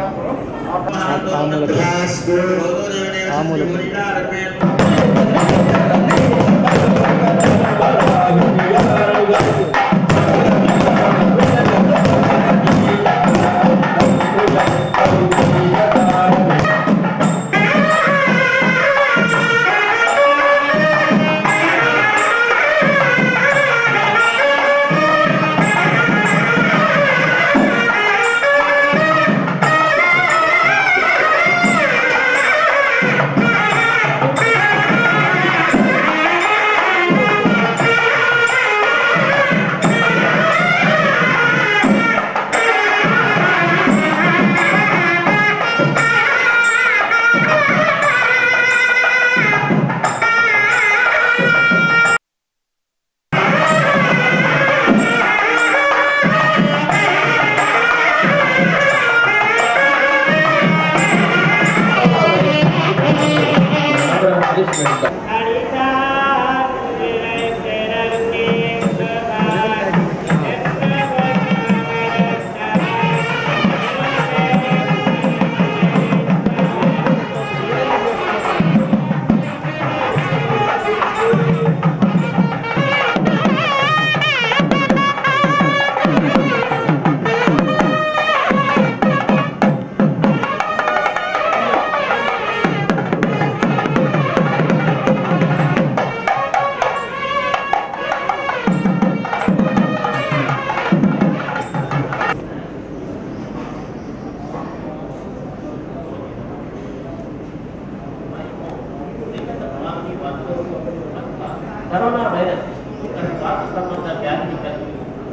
Corona virus ఇక్కడ శ్వాస సంబంధ వ్యాధి కలిగి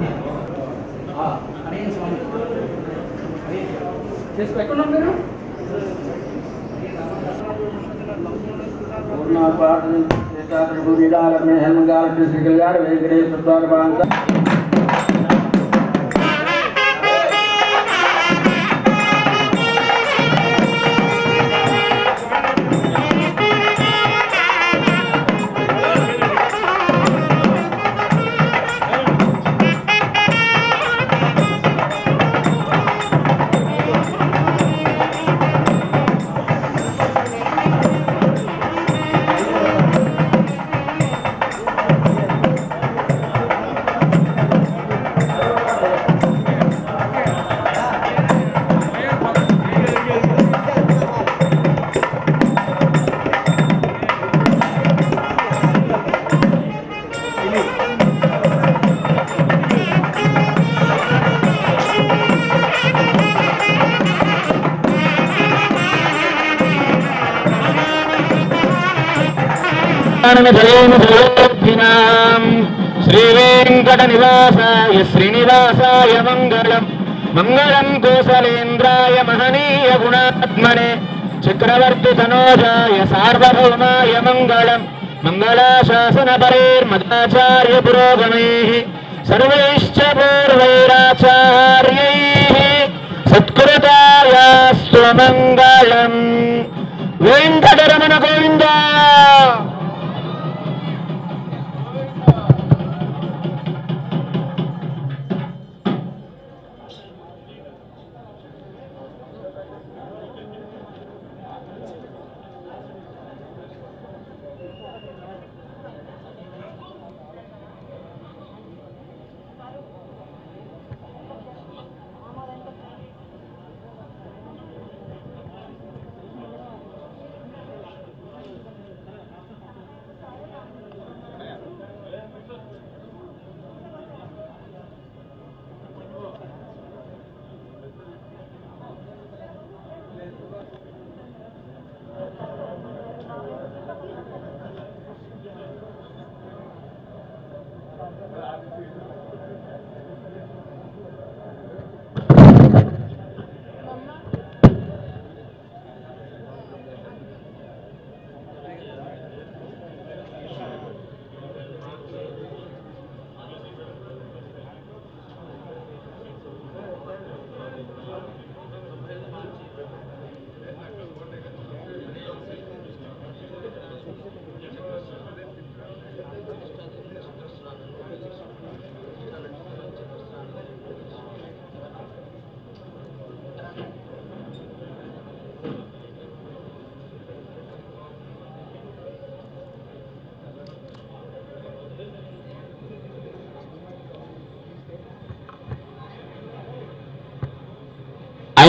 చేసుకో ఎక్కడ మీరు శ్రీవేంకట నివాసాయ శ్రీనివాసాయ మంగళం మంగళం కోసలేంద్రాయ మహనీయ గుణాత్మనే చక్రవర్తి తనోజాయ సార్వభౌమాయ మంగళం మంగళాశాసన పరేర్మదాచార్య పురోగమై సర్వైశ్చ పూర్వైరాచార్యై సత్కృతాయాస్తు మంగళం వెంకటరమణ గోవిందా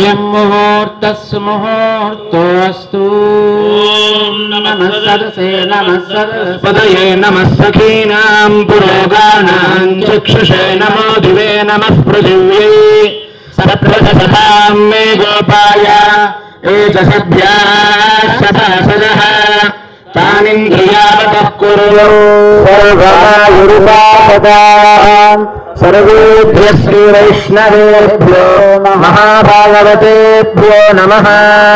అయం ముహూర్తస్ ముహూర్తోస్తు నమ సదసే నమ సదపదయే నమ సఖీనాం పురోగానాం చక్షుషే నమో దివే నమ పృథివ్యై సప్రదశతాం మే గోపాయ ఏతసభ్యా సదాసదః తానింద్రియావతః కురు సర్వాయురుపాపదాం సర్వేభ్య శ్రీ వైష్ణవేభ్యో మహాభాగవతేభ్యో నమః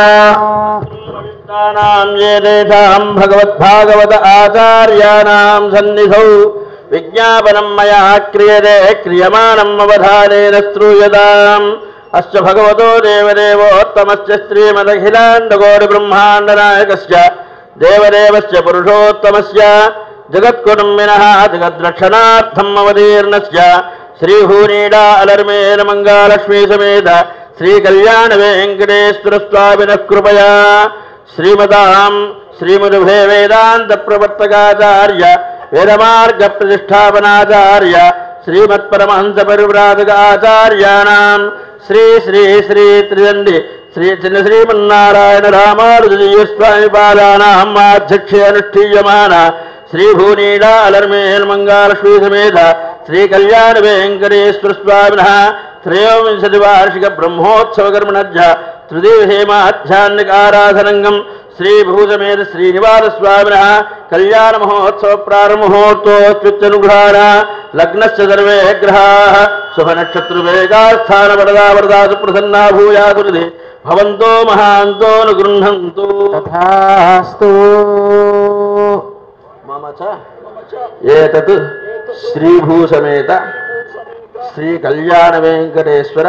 నాం ఏదేషాం భగవద్భాగవత ఆచార్యాణాం సన్నిధౌ విజ్ఞాపనం మయా క్రియతే క్రియమాణం అవధానేన శ్రూయతాం అశ్చ భగవతో దేవదేవోత్తమస్య శ్రీమదఖిలాండకోటి బ్రహ్మాండనాయకస్య దేవదేవస్య పురుషోత్తమస్య జగత్కుటుంబినః జగద్రక్షణార్థం అవతీర్ణస్య శ్రీహూనీడా అలర్మేల మంగాలక్ష్మీ సమేత శ్రీ కళ్యాణ వెంకటేశ్వర స్వామిన కృపయా శ్రీమతాం శ్రీమదుభే వేదాంత ప్రవర్తకాచార్య వేదమార్గ ప్రతిష్టాపనాచార్య శ్రీమత్పరమహంస పరివ్రాజక ఆచార్యాణం శ్రీ శ్రీ శ్రీ త్రిదండి శ్రీ చిన్న శ్రీమన్నారాయణ రామానుజీయ స్వామి పాదానాం అధ్యక్షే అనుష్ఠీయమాన శ్రీ భూనీడా అలర్మేల్ మంగాలక్ష్మీ సమేత శ్రీ కళ్యాణ వెంకటేశ్వర స్వామిన త్రయోవింశతి వార్షిక బ్రహ్మోత్సవ కర్మణజ్జ తృతీయహేమాధ్యాత్మిక ఆరాధనంగం శ్రీ భూజమేద శ్రీనివాస స్వామిన కళ్యాణ మహోత్సవ ప్రారంభమూర్తోత్యునుగ్రహాణ లగ్నశ్చ సర్వే గ్రహా శుభ నక్షత్ర వేగాస్థాన వరదా వరదా సుప్రసన్నా భూయాదురిది భవంతో మహాంతో గృహంతు తథాస్తు మమ చ ఏతత్ శ్రీభూసమేత శ్రీ కళ్యాణ వెంకటేశ్వర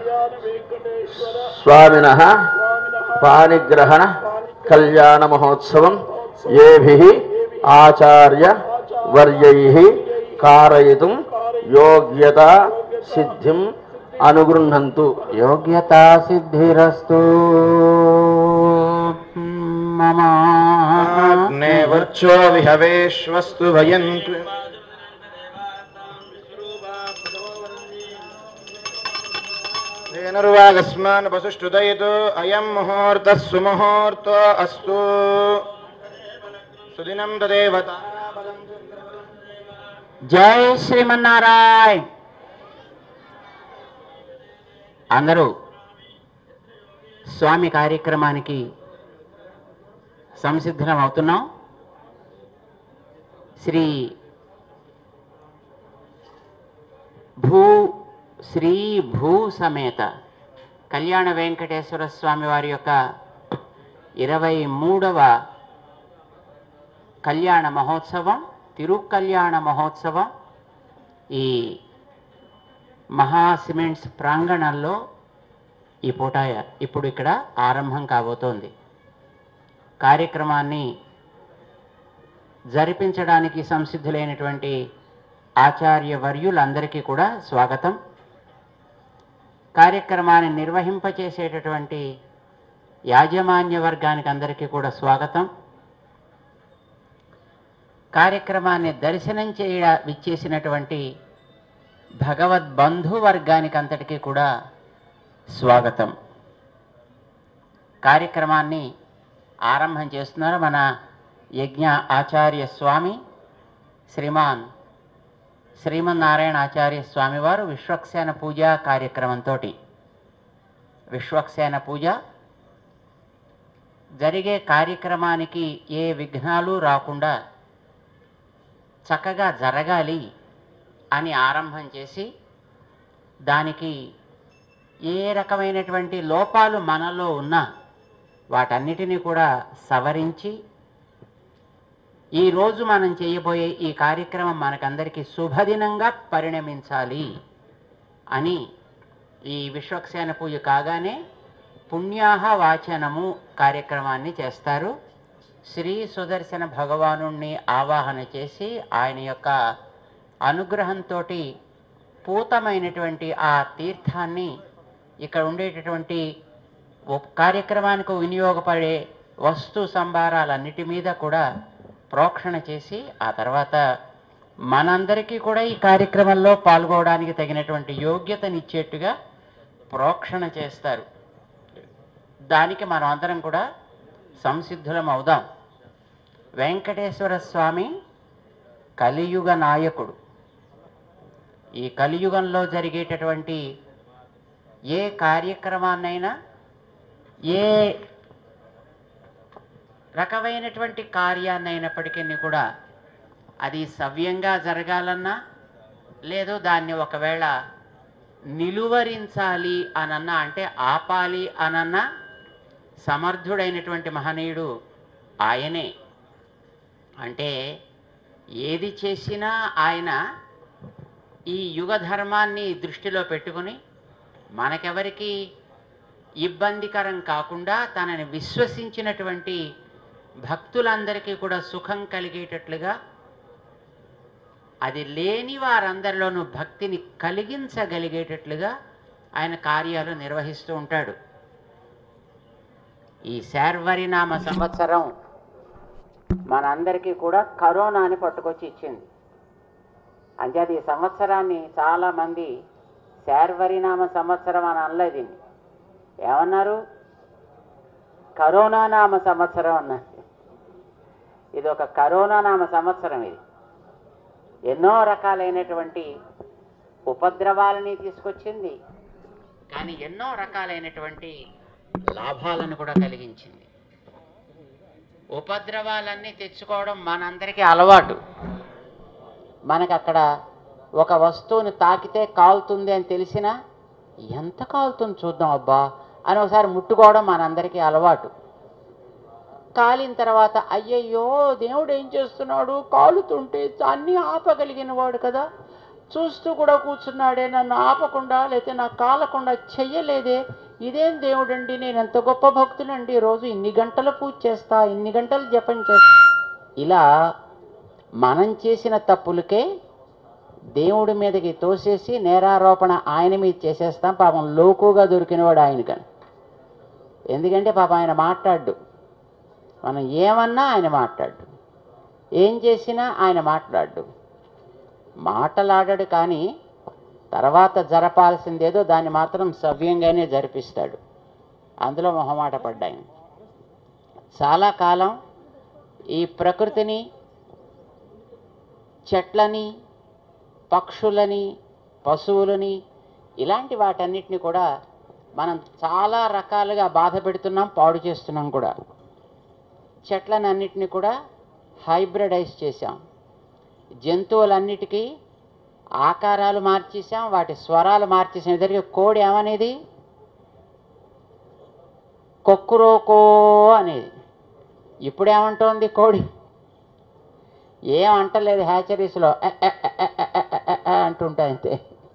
స్వామిన పాణిగ్రహణ కళ్యాణ మహోత్సవం ఏభి ఆచార్య వర్యై కారయితుం యోగ్యత సిద్ధిం అనుగృహంతు యోగ్యతా సిద్ధిరస్తు మమ వర్చో విహవేష్వస్తు భయం ధేనుర్వాగస్మాన్ వసుష్ఠుదయతో అయం ముహూర్త సుముహూర్తో అస్తు సుదినం తదేవత జై శ్రీమన్నారాయణ అందరూ స్వామి కార్యక్రమానికి సంసిద్ధం అవుతున్నాం శ్రీ భూ శ్రీ భూ సమేత కళ్యాణ వెంకటేశ్వర స్వామి వారి యొక్క ఇరవై మూడవ కళ్యాణ మహోత్సవం తిరుకల్యాణ మహోత్సవం ఈ మహా సిమెంట్స్ ప్రాంగణంలో ఈ పూట ఇప్పుడు ఇక్కడ ఆరంభం కాబోతోంది కార్యక్రమాన్ని జరిపించడానికి సంసిద్ధులైనటువంటి ఆచార్య వర్యులందరికీ కూడా స్వాగతం కార్యక్రమాన్ని నిర్వహింపచేసేటటువంటి యాజమాన్య వర్గానికి అందరికీ కూడా స్వాగతం కార్యక్రమాన్ని దర్శనం చేయ విచ్చేసినటువంటి భగవద్బంధు వర్గానికి అంతటికీ కూడా స్వాగతం కార్యక్రమాన్ని ఆరంభం చేస్తున్నారు మన యజ్ఞ ఆచార్య స్వామి శ్రీమాన్ శ్రీమన్నారాయణ ఆచార్య స్వామి వారు విశ్వక్సేన పూజ కార్యక్రమంతో విశ్వక్సేన పూజ జరిగే కార్యక్రమానికి ఏ విఘ్నాలు రాకుండా చక్కగా జరగాలి అని ఆరంభం చేసి దానికి ఏ రకమైనటువంటి లోపాలు మనలో ఉన్నా వాటన్నిటినీ కూడా సవరించి ఈరోజు మనం చేయబోయే ఈ కార్యక్రమం మనకందరికీ శుభదినంగా పరిణమించాలి అని ఈ విశ్వక్సేన పూజ కాగానే పుణ్యాహ వాచనము కార్యక్రమాన్ని చేస్తారు శ్రీ సుదర్శన భగవాను ఆవాహన చేసి ఆయన యొక్క అనుగ్రహంతో పూతమైనటువంటి ఆ తీర్థాన్ని ఇక్కడ ఉండేటటువంటి ఉప్- కార్యక్రమానికి వినియోగపడే వస్తు సంభారాలన్నిటి మీద కూడా ప్రోక్షణ చేసి ఆ తర్వాత మనందరికీ కూడా ఈ కార్యక్రమంలో పాల్గొనడానికి తగినటువంటి యోగ్యతనిచ్చేట్టుగా ప్రోక్షణ చేస్తారు దానికి మనం అందరం కూడా సంసిద్ధులం అవుదాం వెంకటేశ్వర స్వామి కలియుగ నాయకుడు ఈ కలియుగంలో జరిగేటటువంటి ఏ కార్యక్రమాన్నైనా ఏ రకమైనటువంటి కార్యాన్నైనప్పటికీ కూడా అది సవ్యంగా జరగాలన్నా లేదు దాన్ని ఒకవేళ నిలువరించాలి అనన్నా అంటే ఆపాలి అనన్నా సమర్థుడైనటువంటి మహనీయుడు ఆయనే అంటే ఏది చేసినా ఆయన ఈ యుగ ధర్మాన్ని దృష్టిలో పెట్టుకుని మనకెవరికి ఇబ్బందికరం కాకుండా తనని విశ్వసించినటువంటి భక్తులందరికీ కూడా సుఖం కలిగేటట్లుగా అది లేని వారందరిలోనూ భక్తిని కలిగించగలిగేటట్లుగా ఆయన కార్యాలు నిర్వహిస్తూ ఉంటాడు ఈ శార్వరినామ సంవత్సరం మనందరికీ కూడా కరోనాని పట్టుకొచ్చి ఇచ్చింది అంచేది ఈ సంవత్సరాన్ని చాలామంది శార్వరినామ సంవత్సరం అని అనలేదు దీన్ని ఏమన్నారు కరోనా నామ సంవత్సరం అన్నారు ఇది ఒక కరోనా నామ సంవత్సరం ఇది ఎన్నో రకాలైనటువంటి ఉపద్రవాలని తీసుకొచ్చింది కానీ ఎన్నో రకాలైనటువంటి లాభాలను కూడా కలిగించింది ఉపద్రవాలన్నీ తెచ్చుకోవడం మనందరికీ అలవాటు మనకు అక్కడ ఒక వస్తువుని తాకితే కాలుతుంది అని తెలిసినా ఎంత కాలుతుంది చూద్దాం అబ్బా అని ఒకసారి ముట్టుకోవడం మనందరికీ అలవాటు కాలిన తర్వాత అయ్యయ్యో దేవుడు ఏం చేస్తున్నాడు కాలుతుంటే అన్నీ ఆపగలిగిన వాడు కదా చూస్తూ కూడా కూర్చున్నాడే నన్ను ఆపకుండా లేకపోతే నాకు కాలకుండా చెయ్యలేదే ఇదేం దేవుడండి నేను ఎంత గొప్ప భక్తునండి రోజు ఇన్ని గంటలు పూజ చేస్తా ఇన్ని గంటలు జపం చేస్తా ఇలా మనం చేసిన తప్పులకే దేవుడి మీదకి తోసేసి నేరారోపణ ఆయన మీద చేసేస్తాం పాపం లోకుగా దొరికినవాడు ఆయన కానీ ఎందుకంటే పాపం ఆయన మాట్లాడు మనం ఏమన్నా ఆయన మాట్లాడు ఏం చేసినా ఆయన మాట్లాడు మాటలాడాడు కానీ తర్వాత జరపాల్సిందేదో దాన్ని మాత్రం సవ్యంగానే జరిపిస్తాడు అందులో మొహమాట పడ్డాయి చాలా కాలం ఈ ప్రకృతిని చెట్లని పక్షులని పశువులని ఇలాంటి వాటన్నిటిని కూడా మనం చాలా రకాలుగా బాధ పెడుతున్నాం పాడు చేస్తున్నాం కూడా చెట్లను అన్నిటిని కూడా హైబ్రిడైజ్ చేశాం జంతువులన్నిటికీ ఆకారాలు మార్చేసాం వాటి స్వరాలు మార్చేసాం ఎదురుగా కోడి ఏమనేది కొక్కురోకో అనేది ఇప్పుడు ఏమంటోంది కోడి ఏం అంటలేదు హ్యాచరీస్లో అంటుంటాయి అంతే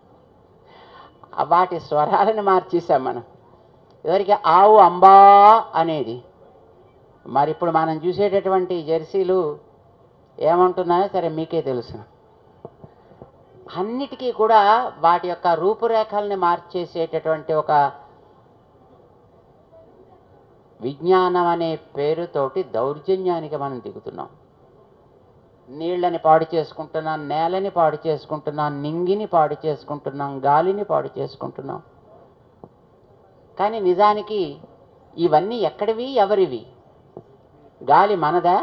ఆ వాటి స్వరాలను మార్చేసాం మనం ఎవరికి ఆవు అంబా అనేది మరి ఇప్పుడు మనం చూసేటటువంటి జెర్సీలు ఏమంటున్నాయో సరే మీకే తెలుసు అన్నిటికీ కూడా వాటి యొక్క రూపురేఖల్ని మార్చేసేటటువంటి ఒక విజ్ఞానం అనే పేరుతోటి దౌర్జన్యానికి మనం దిగుతున్నాం నీళ్ళని పాడు చేసుకుంటున్నాం నేలని పాడు చేసుకుంటున్నాం నింగిని పాడు చేసుకుంటున్నాం గాలిని పాడు చేసుకుంటున్నాం కానీ నిజానికి ఇవన్నీ ఎక్కడివి ఎవరివి గాలి మనదా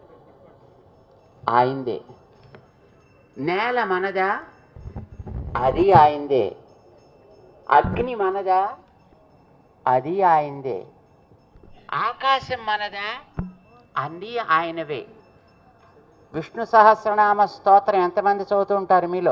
ఆయిందే నేల మనదా అది ఆయిందే అగ్ని మనదా అది ఆయిందే ఆకాశం మనదా అన్నీ ఆయనవే విష్ణు సహస్రనామ స్తోత్రం ఎంతమంది చదువుతూ ఉంటారు మీలో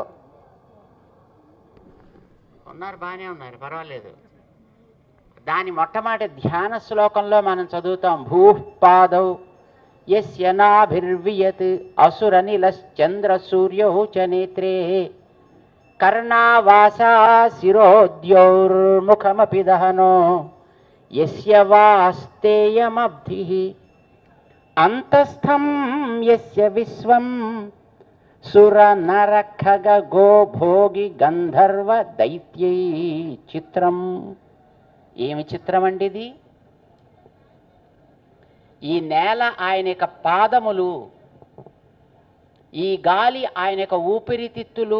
ఉన్నారు బాగానే ఉన్నారు పర్వాలేదు దాని మొట్టమొదటి ధ్యాన శ్లోకంలో మనం చదువుతాం భూపాదౌ యస్య నాభిర్వియత్ అసురనిలశ్చంద్ర సూర్యౌ చ నేత్రే కర్ణావాసా శిరోద్యౌర్ముఖమపి దహనో యస్య వాస్తేయమబ్ధి అంతస్థం యస్య విశ్వం సుర నర ఖగ గో భోగి గంధర్వ దైత్యై చిత్రం ఏమి చిత్రం అండి ఇది ఈ నేల ఆయన యొక్క పాదములు ఈ గాలి ఆయన యొక్క ఊపిరితిత్తులు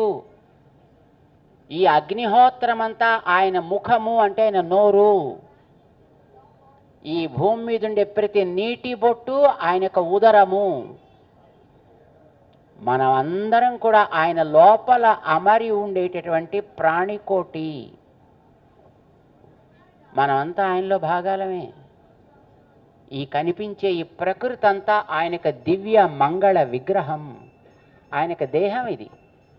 ఈ అగ్నిహోత్రమంతా ఆయన ముఖము అంటే ఆయన నోరు ఈ భూమి మీద ఉండే ప్రతి నీటి బొట్టు ఆయన యొక్క ఉదరము మనం అందరం కూడా ఆయన లోపల అమరి ఉండేటటువంటి ప్రాణికోటి మనమంతా ఆయనలో భాగాలమే ఈ కనిపించే ఈ ప్రకృతి అంతా ఆయనకు దివ్య మంగళ విగ్రహం ఆయనకు దేహం ఇది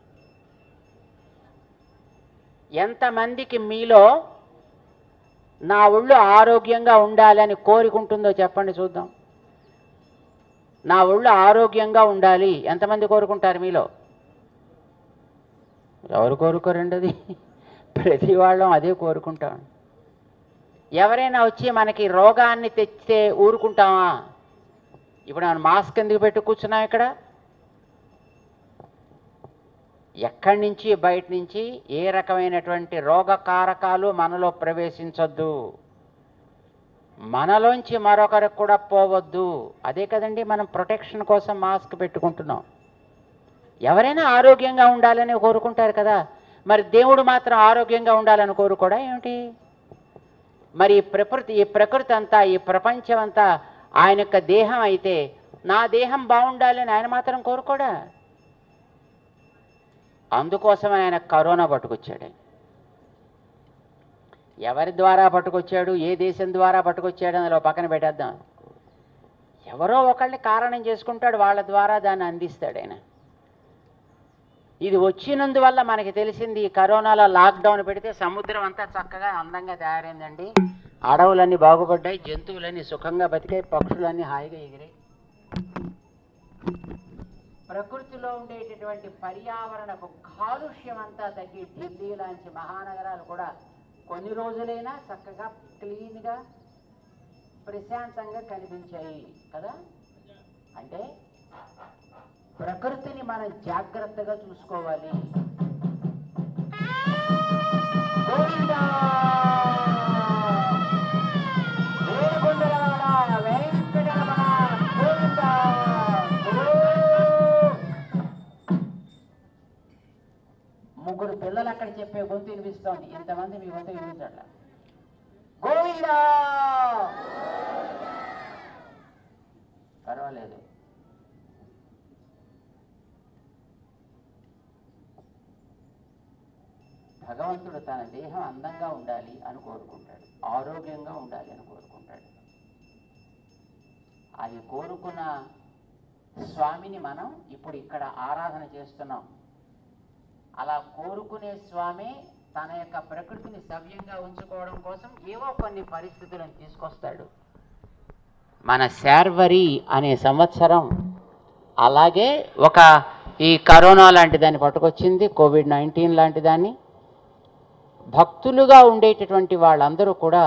ఎంతమందికి మీలో నా ఒళ్ళు ఆరోగ్యంగా ఉండాలని కోరుకుంటుందో చెప్పండి చూద్దాం నా ఒళ్ళు ఆరోగ్యంగా ఉండాలి ఎంతమంది కోరుకుంటారు మీలో ఎవరు కోరుకోరండి అది ప్రతి వాళ్ళం అదే కోరుకుంటాం ఎవరైనా వచ్చి మనకి రోగాన్ని తెచ్చితే ఊరుకుంటామా ఇప్పుడు మనం మాస్క్ ఎందుకు పెట్టి కూర్చున్నాం ఇక్కడ ఎక్కడి నుంచి బయట నుంచి ఏ రకమైనటువంటి రోగకారకాలు మనలో ప్రవేశించొద్దు మనలోంచి మరొకరికి కూడా పోవద్దు అదే కదండి మనం ప్రొటెక్షన్ కోసం మాస్క్ పెట్టుకుంటున్నాం ఎవరైనా ఆరోగ్యంగా ఉండాలని కోరుకుంటారు కదా మరి దేవుడు మాత్రం ఆరోగ్యంగా ఉండాలని కోరుకోడా ఏమిటి మరి ఈ ప్రకృతి ఈ ప్రకృతి అంతా ఈ ప్రపంచం అంతా ఆయన యొక్క దేహం అయితే నా దేహం బాగుండాలని ఆయన మాత్రం కోరుకోడా అందుకోసమని ఆయన కరోనా పట్టుకొచ్చాడు ఎవరి ద్వారా పట్టుకొచ్చాడు ఏ దేశం ద్వారా పట్టుకొచ్చాడు అందులో పక్కన పెట్టేద్దాం ఎవరో ఒకళ్ళని కారణం చేసుకుంటాడు వాళ్ళ ద్వారా దాన్ని అందిస్తాడు ఆయన ఇది వచ్చినందువల్ల మనకి తెలిసింది ఈ కరోనాలో లాక్డౌన్ పెడితే సముద్రం అంతా చక్కగా అందంగా తయారైందండి అడవులన్నీ బాగుపడ్డాయి జంతువులన్నీ సుఖంగా బతికాయి పక్షులన్నీ హాయిగా ఎగిరాయి ప్రకృతిలో ఉండేటటువంటి పర్యావరణపు కాలుష్యం అంతా తగ్గి ఢిల్లీ లాంటి మహానగరాలు కూడా కొన్ని రోజులైనా చక్కగా క్లీన్గా ప్రశాంతంగా కనిపించాయి కదా అంటే ప్రకృతిని మనం జాగ్రత్తగా చూసుకోవాలి గోవిందా! ఏడుకొండలవాడ, వెంకటరమణ, గోవిందా! గో! ముగ్గురు పిల్లలు అక్కడ చెప్పే గొంతు వినిపిస్తోంది ఇంతమంది మీ గొంతు వినిపించట్ల గోవిందా పర్వాలేదు భగవంతుడు తన దేహం అందంగా ఉండాలి అని కోరుకుంటాడు ఆరోగ్యంగా ఉండాలి అని కోరుకుంటాడు అది కోరుకున్న స్వామిని మనం ఇప్పుడు ఇక్కడ ఆరాధన చేస్తున్నాం అలా కోరుకునే స్వామి తన యొక్క ప్రకృతిని సవ్యంగా ఉంచుకోవడం కోసం ఏవో కొన్ని పరిస్థితులను తీసుకొస్తాడు మన శార్వరి అనే సంవత్సరం అలాగే ఒక ఈ కరోనా లాంటి దాన్ని పట్టుకొచ్చింది కోవిడ్ నైన్టీన్ లాంటి దాన్ని భక్తులుగా ఉండేటటువంటి వాళ్ళందరూ కూడా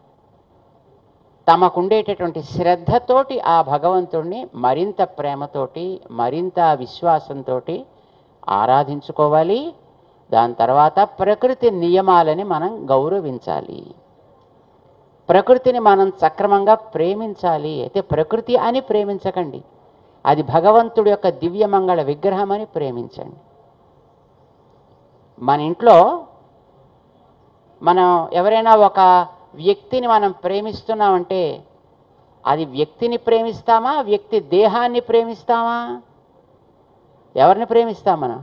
తమకు ఉండేటటువంటి శ్రద్ధతోటి ఆ భగవంతుణ్ణి మరింత ప్రేమతోటి మరింత విశ్వాసంతో ఆరాధించుకోవాలి దాని తర్వాత ప్రకృతి నియమాలని మనం గౌరవించాలి ప్రకృతిని మనం సక్రమంగా ప్రేమించాలి అయితే ప్రకృతి అని ప్రేమించకండి అది భగవంతుడి యొక్క దివ్యమంగళ విగ్రహం అని ప్రేమించండి మన ఇంట్లో మనం ఎవరైనా ఒక వ్యక్తిని మనం ప్రేమిస్తున్నామంటే అది వ్యక్తిని ప్రేమిస్తామా వ్యక్తి దేహాన్ని ప్రేమిస్తామా ఎవరిని ప్రేమిస్తాం మనం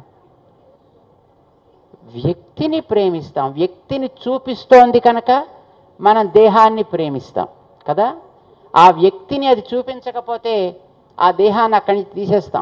వ్యక్తిని ప్రేమిస్తాం వ్యక్తిని చూపిస్తోంది కనుక మనం దేహాన్ని ప్రేమిస్తాం కదా ఆ వ్యక్తిని అది చూపించకపోతే ఆ దేహాన్ని అక్కడి నుంచి తీసేస్తాం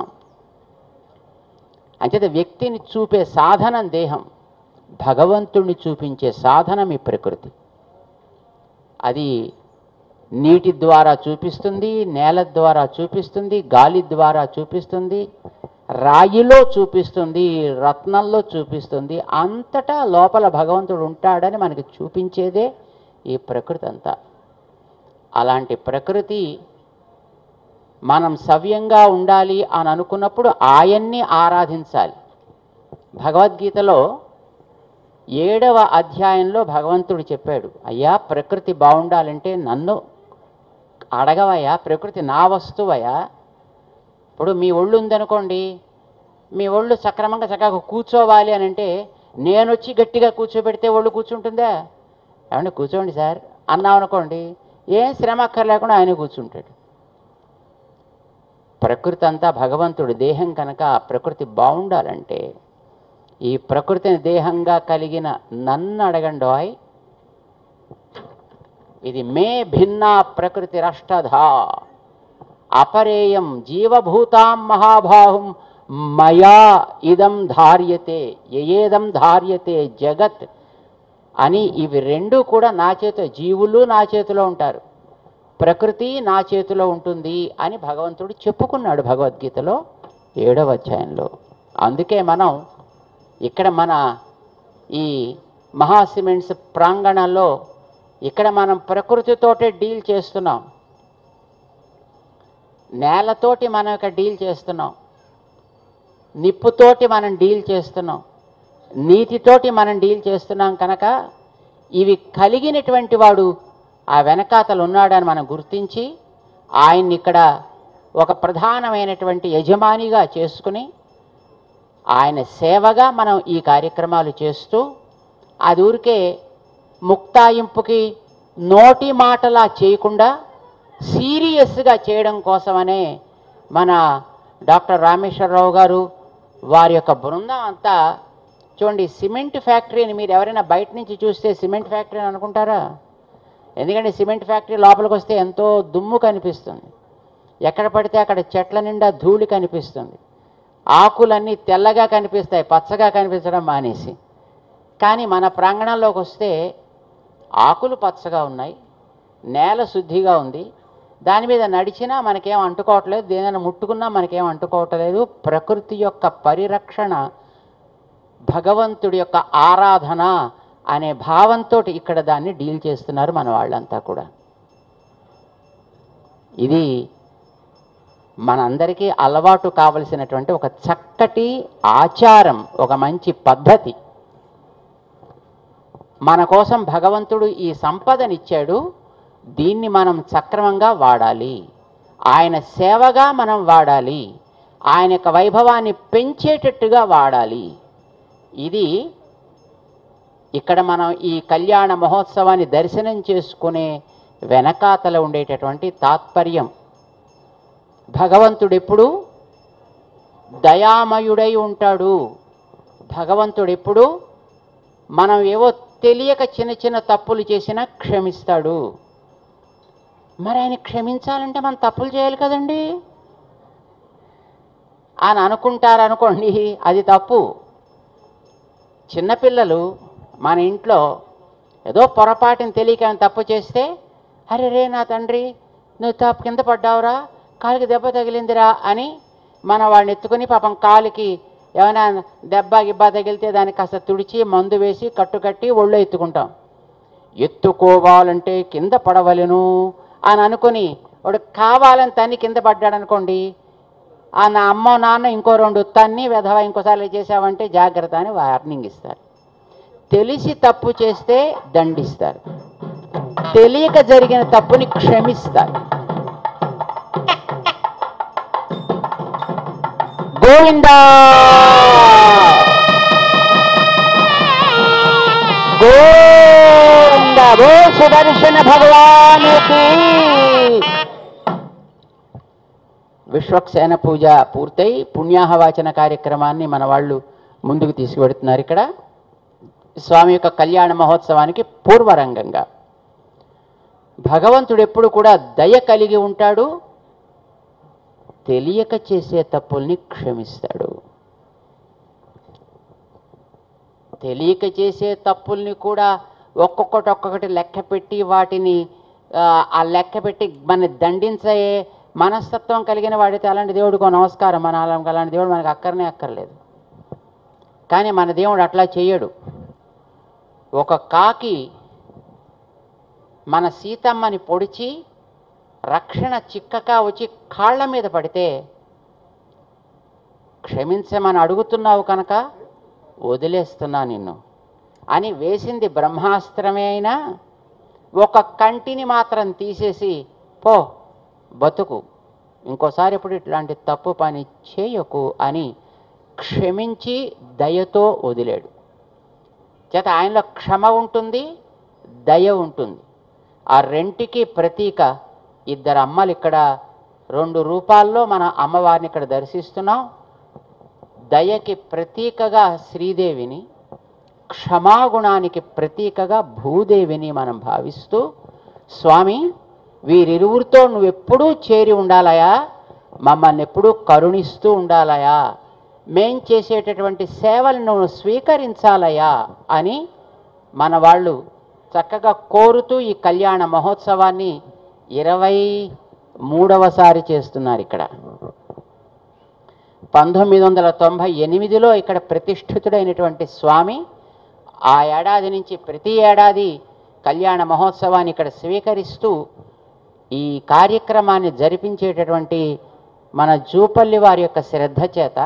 అంచేత వ్యక్తిని చూపే సాధనం దేహం భగవంతుణ్ణి చూపించే సాధనం ఈ ప్రకృతి అది నీటి ద్వారా చూపిస్తుంది నేల ద్వారా చూపిస్తుంది గాలి ద్వారా చూపిస్తుంది రాయిలో చూపిస్తుంది రత్నంలో చూపిస్తుంది అంతటా లోపల భగవంతుడు ఉంటాడని మనకి చూపించేదే ఈ ప్రకృతి అంతా అలాంటి ప్రకృతి మనం సవ్యంగా ఉండాలి అని అనుకున్నప్పుడు ఆయన్ని ఆరాధించాలి భగవద్గీతలో ఏడవ అధ్యాయంలో భగవంతుడు చెప్పాడు అయ్యా ప్రకృతి బాగుండాలంటే నన్ను అడగవయ్యా ప్రకృతి నా వస్తువయ్యా ఇప్పుడు మీ ఒళ్ళు ఉందనుకోండి మీ ఒళ్ళు సక్రమంగా చక్కగా కూర్చోవాలి అని అంటే నేను వచ్చి గట్టిగా కూర్చోబెడితే ఒళ్ళు కూర్చుంటుందా ఏమంటే కూర్చోండి సార్ అన్నాం అనుకోండి ఏం శ్రమ అక్కర్లేకుండా ఆయన కూర్చుంటాడు ప్రకృతి అంతా భగవంతుడి దేహం కనుక ఆ ప్రకృతి బాగుండాలంటే ఈ ప్రకృతిని దేహంగా కలిగిన నన్ను అడగండోయ్ ఇది మే భిన్నా ప్రకృతి రష్టధా అపరేయం జీవభూతాం మహాబాహుం మయా ఇదం ధార్యతే ఏదం ధార్యతే జగత్ అని ఇవి రెండు కూడా నా చేతిలో జీవులు నా చేతిలో ఉంటారు ప్రకృతి నా చేతిలో ఉంటుంది అని భగవంతుడు చెప్పుకున్నాడు భగవద్గీతలో ఏడవ అధ్యాయంలో అందుకే మనం ఇక్కడ మన ఈ మహాసిమెంట్స్ ప్రాంగణంలో ఇక్కడ మనం ప్రకృతితోటే డీల్ చేస్తున్నాం నేలతోటి మనం ఇక్కడ డీల్ చేస్తున్నాం నిప్పుతోటి మనం డీల్ చేస్తున్నాం నీటితోటి మనం డీల్ చేస్తున్నాం కనుక ఇవి కలిగినటువంటి వాడు ఆ వెనకాతలు ఉన్నాడని మనం గుర్తించి ఆయన్ని ఇక్కడ ఒక ప్రధానమైనటువంటి యజమానిగా చేసుకుని ఆయన సేవగా మనం ఈ కార్యక్రమాలు చేస్తూ అది ఊరికే ముక్తాయింపుకి నోటి మాటలా చేయకుండా సీరియస్గా చేయడం కోసమనే మన డాక్టర్ రామేశ్వరరావు గారు వారి యొక్క బృందం అంతా చూడండి సిమెంట్ ఫ్యాక్టరీని మీరు ఎవరైనా బయట నుంచి చూస్తే సిమెంట్ ఫ్యాక్టరీ అని అనుకుంటారా ఎందుకంటే సిమెంట్ ఫ్యాక్టరీ లోపలికి వస్తే ఎంతో దుమ్ము కనిపిస్తుంది ఎక్కడ పడితే అక్కడ చెట్ల నిండా ధూళి కనిపిస్తుంది ఆకులన్నీ తెల్లగా కనిపిస్తాయి పచ్చగా కనిపించడం మానేసి కానీ మన ప్రాంగణంలోకి వస్తే ఆకులు పచ్చగా ఉన్నాయి నేల శుద్ధిగా ఉంది దాని మీద నడిచినా మనకేం అంటుకోవట్లేదు దేనిని ముట్టుకున్నా మనకేం అంటుకోవట్లేదు ప్రకృతి యొక్క పరిరక్షణ భగవంతుడి యొక్క ఆరాధన అనే భావంతో ఇక్కడ దాన్ని డీల్ చేస్తున్నారు మన వాళ్ళంతా కూడా ఇది మనందరికీ అలవాటు కావలసినటువంటి ఒక చక్కటి ఆచారం ఒక మంచి పద్ధతి మన కోసం భగవంతుడు ఈ సంపదనిచ్చాడు దీన్ని మనం సక్రమంగా వాడాలి ఆయన సేవగా మనం వాడాలి ఆయన యొక్క వైభవాన్ని పెంచేటట్టుగా వాడాలి ఇది ఇక్కడ మనం ఈ కళ్యాణ మహోత్సవాన్ని దర్శనం చేసుకునే వెనకాతల ఉండేటటువంటి తాత్పర్యం భగవంతుడు ఎప్పుడు దయామయుడై ఉంటాడు భగవంతుడు ఎప్పుడు మనం ఏవో తెలియక చిన్న చిన్న తప్పులు చేసినా క్షమిస్తాడు మరి ఆయన క్షమించాలంటే మనం తప్పులు చేయాలి కదండి అని అనుకుంటారు అనుకోండి అది తప్పు చిన్నపిల్లలు మన ఇంట్లో ఏదో పొరపాటుని తెలియక ఏమైనా తప్పు చేస్తే అరే రే నా తండ్రి నువ్వు తప్పు కింద పడ్డావురా కాలుకి దెబ్బ తగిలిందిరా అని మన వాడిని ఎత్తుకుని పాపం కాలుకి ఏమైనా దెబ్బ గిబ్బ తగిలితే దానికి కాస్త తుడిచి మందు వేసి కట్టుకట్టి ఒళ్ళు ఎత్తుకుంటాం ఎత్తుకోవాలంటే కింద పడవలెను అని అనుకుని వాడు కావాలని తన్ని కింద పడ్డాడు అనుకోండి ఆ నా అమ్మ నాన్న ఇంకో రెండు తన్ని వెధవ ఇంకోసారి చేసావంటే జాగ్రత్త అని వార్నింగ్ ఇస్తారు తెలిసి తప్పు చేస్తే దండిస్తారు తెలియక జరిగిన తప్పుని క్షమిస్తారు గోవిందా గోవింద గో సుదర్శన భగవానికి విశ్వక్సేన పూజ పూర్తయి పుణ్యాహవాచన కార్యక్రమాన్ని మన వాళ్ళు ముందుకు తీసుకువెడుతున్నారు ఇక్కడ స్వామి యొక్క కళ్యాణ మహోత్సవానికి పూర్వరంగంగా భగవంతుడు ఎప్పుడు కూడా దయ కలిగి ఉంటాడు తెలియక చేసే తప్పుల్ని క్షమిస్తాడు తెలియక చేసే తప్పుల్ని కూడా ఒక్కొక్కటి ఒక్కొక్కటి లెక్క పెట్టి వాటిని ఆ, ఆ లెక్క పెట్టి మన దండించే మనస్తత్వం కలిగిన వాడితే అలాంటి దేవుడికో నమస్కారం మన అలా- అలాంటి దేవుడు మనకు అక్కరనే అక్కర్లేదు కానీ మన దేవుడు అట్లా చేయడు ఒక కాకి మన సీతమ్మని పొడిచి రక్షణ చిక్కక వచ్చి కాళ్ళ మీద పడితే క్షమించమని అడుగుతున్నావు కనుక వదిలేస్తున్నా నిన్ను అని వేసింది బ్రహ్మాస్త్రమే అయినా ఒక కంటిని మాత్రం తీసేసి పో బతుకు ఇంకోసారి ఎప్పుడు ఇట్లాంటి తప్పు పని చేయకు అని క్షమించి దయతో వదిలాడు చేత ఆయనలో క్షమ ఉంటుంది దయ ఉంటుంది ఆ రెంటికి ప్రతీక ఇద్దరు అమ్మలు ఇక్కడ రెండు రూపాల్లో మన అమ్మవారిని ఇక్కడ దర్శిస్తున్నాం దయకి ప్రతీకగా శ్రీదేవిని క్షమాగుణానికి ప్రతీకగా భూదేవిని మనం భావిస్తూ స్వామి వీరిరువురితో నువ్వెప్పుడూ చేరి ఉండాలయా మమ్మల్ని ఎప్పుడూ కరుణిస్తూ ఉండాలయా మేం చేసేటటువంటి సేవలు నువ్వు స్వీకరించాలయా అని మన వాళ్ళు చక్కగా కోరుతూ ఈ కళ్యాణ మహోత్సవాన్ని ఇరవై మూడవసారి చేస్తున్నారు ఇక్కడ పంతొమ్మిది వందల తొంభై ఎనిమిదిలో ఇక్కడ ప్రతిష్ఠితుడైనటువంటి స్వామి ఆ ఏడాది నుంచి ప్రతి ఏడాది కళ్యాణ మహోత్సవాన్ని ఇక్కడ స్వీకరిస్తూ ఈ కార్యక్రమాన్ని జరిపించేటటువంటి మన జూపల్లి వారి యొక్క శ్రద్ధ చేత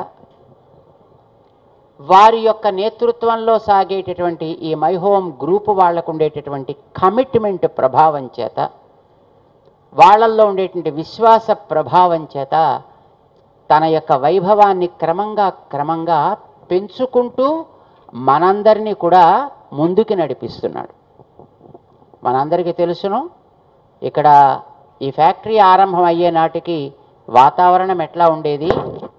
వారి యొక్క నేతృత్వంలో సాగేటటువంటి ఈ మై హోమ్ గ్రూప్ వాళ్లకు ఉండేటటువంటి కమిట్మెంట్ ప్రభావం చేత వాళ్ళల్లో ఉండేటువంటి విశ్వాస ప్రభావం చేత తన యొక్క వైభవాన్ని క్రమంగా క్రమంగా పెంచుకుంటూ మనందరినీ కూడా ముందుకు నడిపిస్తున్నాడు మనందరికీ తెలుసును ఇక్కడ ఈ ఫ్యాక్టరీ ఆరంభం అయ్యే నాటికి వాతావరణం ఎట్లా ఉండేది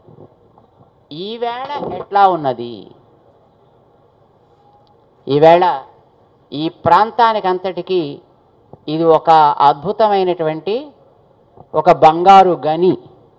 ఈవేళ ఎట్లా ఉన్నది ఈవేళ ఈ ప్రాంతానికి అంతటికి ఇది ఒక అద్భుతమైనటువంటి ఒక బంగారు గని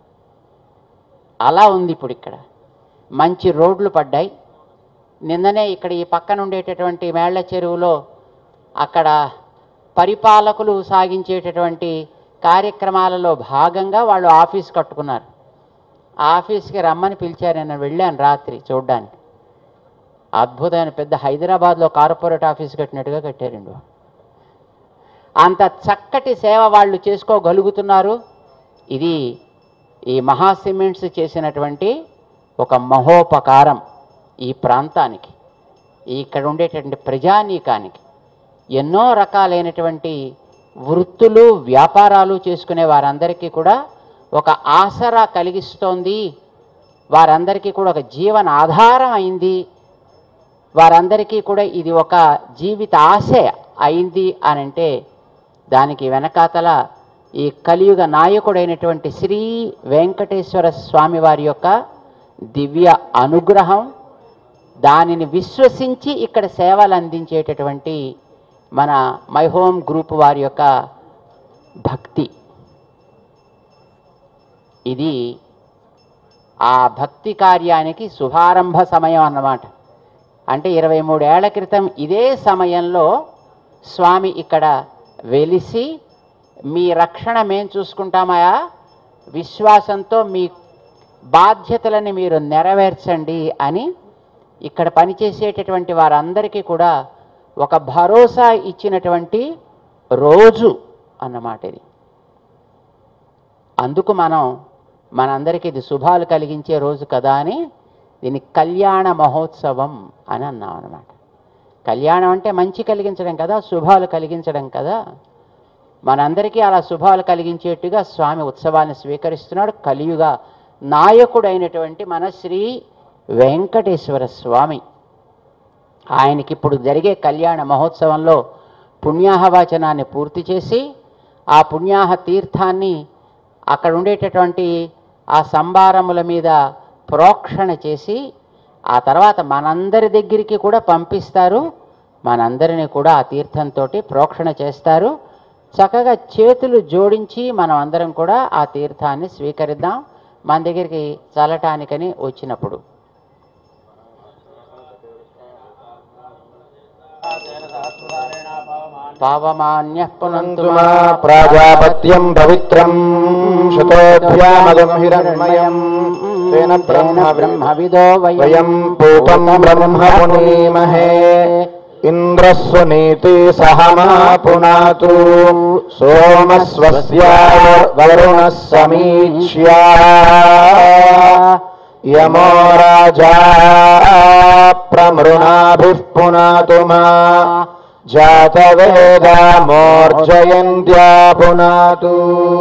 అలా ఉంది ఇప్పుడు ఇక్కడ మంచి రోడ్లు పడ్డాయి నిన్ననే ఇక్కడ ఈ పక్కన ఉండేటటువంటి మేళ్ల చెరువులో అక్కడ పరిపాలకులు సాగించేటటువంటి కార్యక్రమాలలో భాగంగా వాళ్ళు ఆఫీస్ కట్టుకున్నారు ఆ ఆఫీస్కి రమ్మని పిలిచారు నేను వెళ్ళాను రాత్రి చూడ్డానికి అద్భుతమైన పెద్ద హైదరాబాద్లో కార్పొరేట్ ఆఫీస్ కట్టినట్టుగా కట్టారండి అంత చక్కటి సేవ వాళ్ళు చేసుకోగలుగుతున్నారు ఇది ఈ మహా సిమెంట్స్ చేసినటువంటి ఒక మహోపకారం ఈ ప్రాంతానికి ఇక్కడ ఉండేటటువంటి ప్రజానీకానికి ఎన్నో రకాలైనటువంటి వృత్తులు వ్యాపారాలు చేసుకునే వారందరికీ కూడా ఒక ఆసరా కలిగిస్తోంది వారందరికీ కూడా ఒక జీవన ఆధారం అయింది వారందరికీ కూడా ఇది ఒక జీవిత ఆశ అయింది అని అంటే దానికి వెనకాతల ఈ కలియుగ నాయకుడైనటువంటి శ్రీ వెంకటేశ్వర స్వామి వారి యొక్క దివ్య అనుగ్రహం దానిని విశ్వసించి ఇక్కడ సేవలు అందించేటటువంటి మన మై హోమ్ గ్రూప్ వారి యొక్క భక్తి ఇది ఆ భక్తి కార్యానికి శుభారంభ సమయం అన్నమాట అంటే ఇరవై మూడేళ్ల క్రితం ఇదే సమయంలో స్వామి ఇక్కడ వెలిసి మీ రక్షణ మేం చూసుకుంటామయా విశ్వాసంతో మీ బాధ్యతలని మీరు నెరవేర్చండి అని ఇక్కడ పనిచేసేటటువంటి వారందరికీ కూడా ఒక భరోసా ఇచ్చినటువంటి రోజు అన్నమాట ఇది అందుకు మనం మనందరికీ ఇది శుభాలు కలిగించే రోజు కదా అని దీన్ని కళ్యాణ మహోత్సవం అని అన్నాం అనమాట కళ్యాణం అంటే మంచి కలిగించడం కదా శుభాలు కలిగించడం కదా మనందరికీ అలా శుభాలు కలిగించేట్టుగా స్వామి ఉత్సవాన్ని స్వీకరిస్తున్నాడు కలియుగ నాయకుడైనటువంటి మన శ్రీ వెంకటేశ్వర స్వామి ఆయనకి ఇప్పుడు జరిగే కళ్యాణ మహోత్సవంలో పుణ్యాహవాచనాన్ని పూర్తి చేసి ఆ పుణ్యాహ తీర్థాన్ని అక్కడ ఉండేటటువంటి ఆ సంభారముల మీద ప్రోక్షణ చేసి ఆ తర్వాత మనందరి దగ్గరికి కూడా పంపిస్తారు మనందరినీ కూడా ఆ తీర్థంతో ప్రోక్షణ చేస్తారు చక్కగా చేతులు జోడించి మనం అందరం కూడా ఆ తీర్థాన్ని స్వీకరిద్దాం మన దగ్గరికి చల్లటానికని వచ్చినప్పుడు పావమాన్య పునంతు మా ప్రాజాపత్యం పవిత్రం శతోభ్యామగం హిరణ్మయం తేన బ్రహ్మ బ్రహ్మవిదో వయం పూతం బ్రహ్మ పునీమహే ఇంద్రస్వనీతి సహమా పునాతు సోమస్వస్య వరుణ సమీక్ష్యా యమో రాజా ప్రమృణాభిః పునాతు మా జాతవేదా మోర్జయంత్యా పునాతు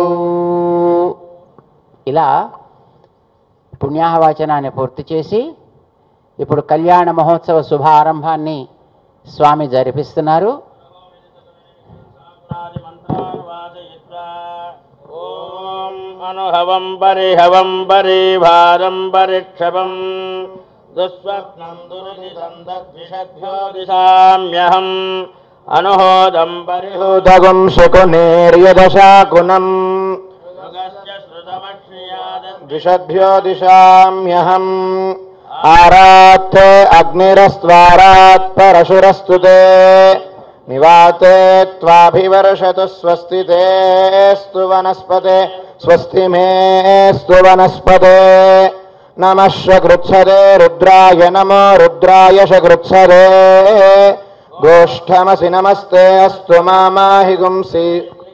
ఇలా పుణ్యాహవాచనాన్ని పూర్తి చేసి ఇప్పుడు కళ్యాణ మహోత్సవ శుభారంభాన్ని స్వామి జరిపిస్తున్నారు మంత్ర మనుహవం పరిహవం పరిభారం పరిక్షపం దుస్వప్నం దురితం దద్విషభ్యో దిశామ్యహం అనుహోదం పరిహూత ఉదగుం శకునేర్యదశాకునం మృగస్య శృతమక్ష్యాదద్విష ద్విషభ్యో దిశామ్యహం ఆరాత్తే అగ్నిరస్త్వారాత్ పరశురస్తు తే నివాతే త్వాభివర్షతు స్వస్తి తేస్తు వనస్పతే స్వస్తి మేస్తు వనస్పతే నమః శకృత్సదే రుద్రాయ నమో రుద్రాయ శకృత్సదే గోష్ఠమసి నమస్తే అస్తు మామాహి గుంసి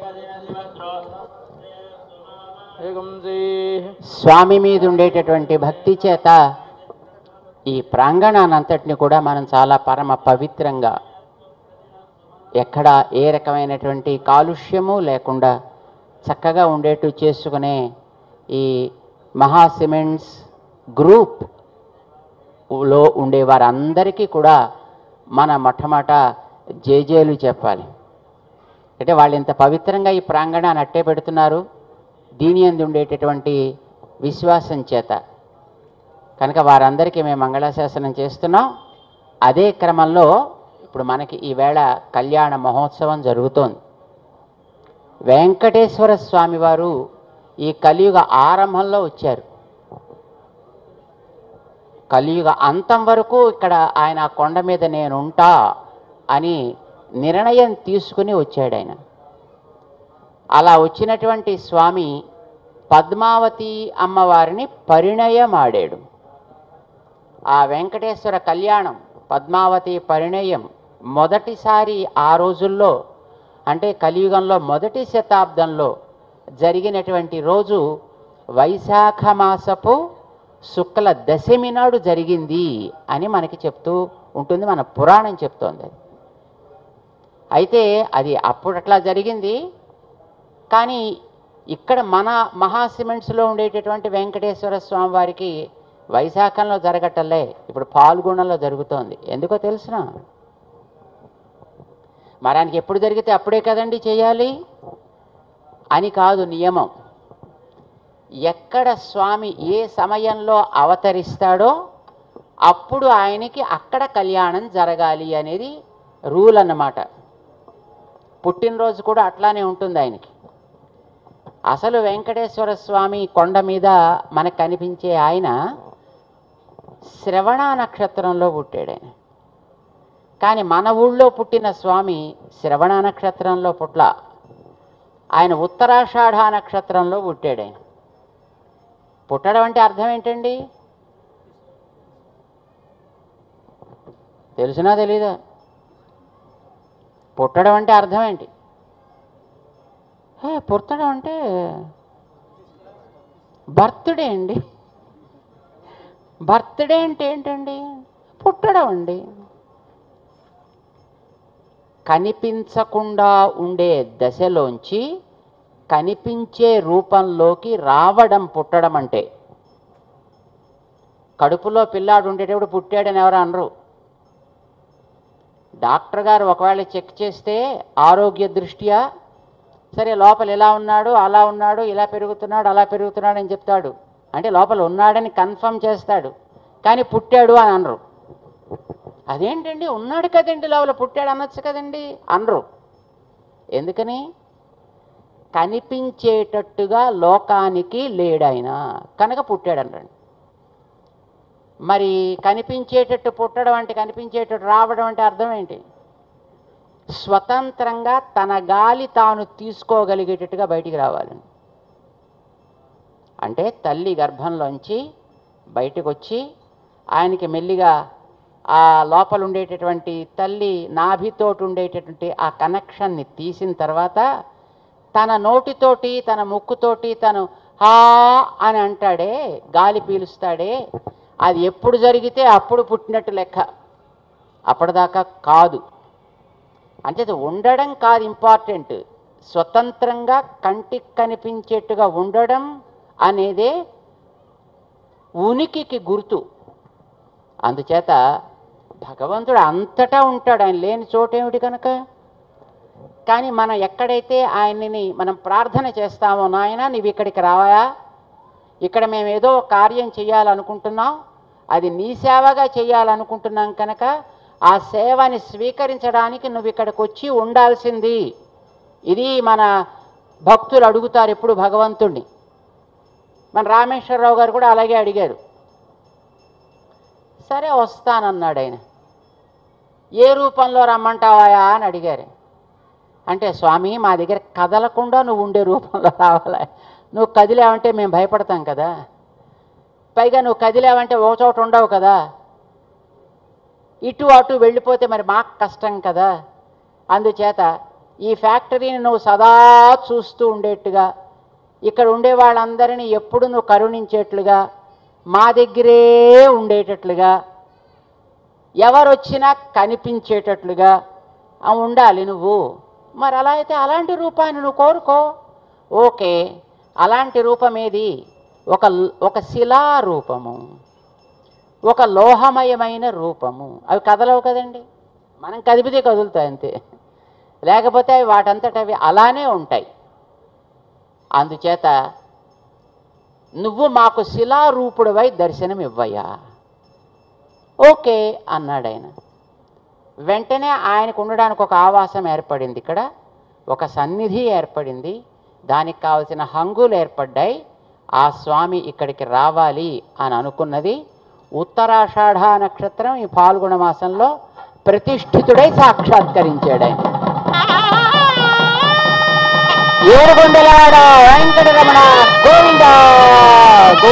స్వామి మీద ఉండేటటువంటి భక్తి చేత ఈ ప్రాంగణానంతటిని కూడా మనం చాలా పరమ పవిత్రంగా ఎక్కడ ఏ రకమైనటువంటి కాలుష్యము లేకుండా చక్కగా ఉండేట్టు చేసుకునే ఈ మహా సిమెంట్స్ గ్రూప్ లో ఉండే వారందరికీ కూడా మన మొట్టమొదట జేజేలు చెప్పాలి అంటే వాళ్ళు ఇంత పవిత్రంగా ఈ ప్రాంగణాన్ని అట్టే పెడుతున్నారు దీని అందు ఉండేటటువంటి విశ్వాసం చేత కనుక వారందరికీ మేము మంగళాశాసనం చేస్తున్నాం అదే క్రమంలో ఇప్పుడు మనకి ఈవేళ కళ్యాణ మహోత్సవం జరుగుతోంది వెంకటేశ్వర స్వామి వారు ఈ కలియుగ ఆరంభంలో వచ్చారు కలియుగ అంతం వరకు ఇక్కడ ఆయన ఆ కొండ మీద నేనుంటా అని నిర్ణయం తీసుకుని వచ్చాడు ఆయన అలా వచ్చినటువంటి స్వామి పద్మావతి అమ్మవారిని పరిణయమాడాడు ఆ వెంకటేశ్వర కళ్యాణం పద్మావతి పరిణయం మొదటిసారి ఆ రోజుల్లో అంటే కలియుగంలో మొదటి శతాబ్దంలో జరిగినటువంటి రోజు వైశాఖ మాసపు శుక్ల దశమి నాడు జరిగింది అని మనకి చెప్తూ ఉంటుంది మన పురాణం చెప్తోంది అది అయితే అది అప్పుడు అట్లా జరిగింది కానీ ఇక్కడ మన మహా సిమెంట్స్లో ఉండేటటువంటి వెంకటేశ్వర స్వామి వారికి వైశాఖంలో జరగటంలే ఇప్పుడు పాల్గొనంలో జరుగుతోంది ఎందుకో తెలుసునా మరి ఆయనకి ఎప్పుడు జరిగితే అప్పుడే కదండి చేయాలి అని కాదు నియమం ఎక్కడ స్వామి ఏ సమయంలో అవతరిస్తాడో అప్పుడు ఆయనకి అక్కడ కళ్యాణం జరగాలి అనేది రూల్ అన్నమాట పుట్టినరోజు కూడా అట్లానే ఉంటుంది ఆయనకి అసలు వెంకటేశ్వర స్వామి కొండ మీద మనకు కనిపించే ఆయన శ్రవణ నక్షత్రంలో పుట్టాడు ఆయన కానీ మన ఊళ్ళో పుట్టిన స్వామి శ్రవణ నక్షత్రంలో పుట్ల ఆయన ఉత్తరాషాఢ నక్షత్రంలో పుట్టాడు ఆయన పుట్టడం అంటే అర్థం ఏంటండి తెలుసునా తెలీదా పుట్టడం అంటే అర్థం ఏంటి హే పుట్టడం అంటే బర్త్డే అండి బర్త్డే అంటే ఏంటండి పుట్టడం అండి కనిపించకుండా ఉండే దశలోంచి కనిపించే రూపంలోకి రావడం పుట్టడం అంటే కడుపులో పిల్లాడు ఉండేటప్పుడు పుట్టాడని ఎవరు అనరు డాక్టర్ గారు ఒకవేళ చెక్ చేస్తే ఆరోగ్య దృష్ట్యా సరే లోపల ఎలా ఉన్నాడు అలా ఉన్నాడు ఇలా పెరుగుతున్నాడు అలా పెరుగుతున్నాడు అని చెప్తాడు అంటే లోపల ఉన్నాడని కన్ఫర్మ్ చేస్తాడు కానీ పుట్టాడు అని అనరు అదేంటండి ఉన్నాడు కదండి లోపల పుట్టాడు అనొచ్చు కదండి అనరు ఎందుకని కనిపించేటట్టుగా లోకానికి లేడాయన కనుక పుట్టాడు అంటాడు మరి కనిపించేటట్టు పుట్టడం అంటే కనిపించేటట్టు రావడం అంటే అర్థం ఏంటి స్వతంత్రంగా తన గాలి తాను తీసుకోగలిగేటట్టుగా బయటికి రావాలని అంటే తల్లి గర్భంలోంచి బయటకు వచ్చి ఆయనకి మెల్లిగా ఆ లోపల ఉండేటటువంటి తల్లి నాభితోటి ఉండేటటువంటి ఆ కనెక్షన్ని తీసిన తర్వాత తన నోటితోటి తన ముక్కుతోటి తను హా అని అంటాడే గాలి పీలుస్తాడే అది ఎప్పుడు జరిగితే అప్పుడు పుట్టినట్టు లెక్క అప్పటిదాకా కాదు అంటే అది ఉండడం కాదు ఇంపార్టెంట్ స్వతంత్రంగా కంటికి కనిపించేట్టుగా ఉండడం అనేదే ఉనికికి గుర్తు అందుచేత భగవంతుడు అంతటా ఉంటాడు ఆయన లేని చోటేమిటి కనుక కానీ మనం ఎక్కడైతే ఆయన్ని మనం ప్రార్థన చేస్తామో నాయన నీవు ఇక్కడికి రావా ఇక్కడ మేము ఏదో ఒక కార్యం చేయాలనుకుంటున్నాం అది నీ సేవగా చేయాలనుకుంటున్నాం కనుక ఆ సేవని స్వీకరించడానికి నువ్వు ఇక్కడికి వచ్చి ఉండాల్సింది ఇది మన భక్తులు అడుగుతారు ఎప్పుడు భగవంతుణ్ణి మన రామేశ్వరరావు గారు కూడా అలాగే అడిగారు సరే వస్తానన్నాడు ఆయన ఏ రూపంలో రమ్మంటావాయా అని అడిగారు అంటే స్వామి మా దగ్గర కదలకుండా నువ్వు ఉండే రూపంలో రావాలా నువ్వు కదిలావంటే మేము భయపడతాం కదా పైగా నువ్వు కదిలావంటే ఒక చోట ఉండవు కదా ఇటు అటు వెళ్ళిపోతే మరి మాకు కష్టం కదా అందుచేత ఈ ఫ్యాక్టరీని నువ్వు సదా చూస్తూ ఉండేట్టుగా ఇక్కడ ఉండే వాళ్ళందరినీ ఎప్పుడు నువ్వు కరుణించేట్లుగా మా దగ్గరే ఉండేటట్లుగా ఎవరు వచ్చినా కనిపించేటట్లుగా ఆ ఉండాలి నువ్వు మరి అలా అయితే అలాంటి రూపాన్ని నువ్వు కోరుకో ఓకే అలాంటి రూపం ఏది ఒక ఒక శిలా రూపము ఒక లోహమయమైన రూపము అవి కదలవు కదండి మనం కదిపితే కదులుతాయి అంతే లేకపోతే అవి వాటంతట అవి అలానే ఉంటాయి అందుచేత నువ్వు మాకు శిలారూపుడివై దర్శనం ఇవ్వయ్యా ఓకే అన్నాడు ఆయన వెంటనే ఆయనకు ఉండడానికి ఒక ఆవాసం ఏర్పడింది ఇక్కడ ఒక సన్నిధి ఏర్పడింది దానికి కావలసిన హంగులు ఏర్పడ్డాయి ఆ స్వామి ఇక్కడికి రావాలి అని అనుకున్నది ఉత్తరాషాఢ నక్షత్రం ఈ పాల్గొన మాసంలో ప్రతిష్ఠితుడై సాక్షాత్కరించాడు ఆయన ఏడుగొండలాడ వెంకటరమణ గోవింద గో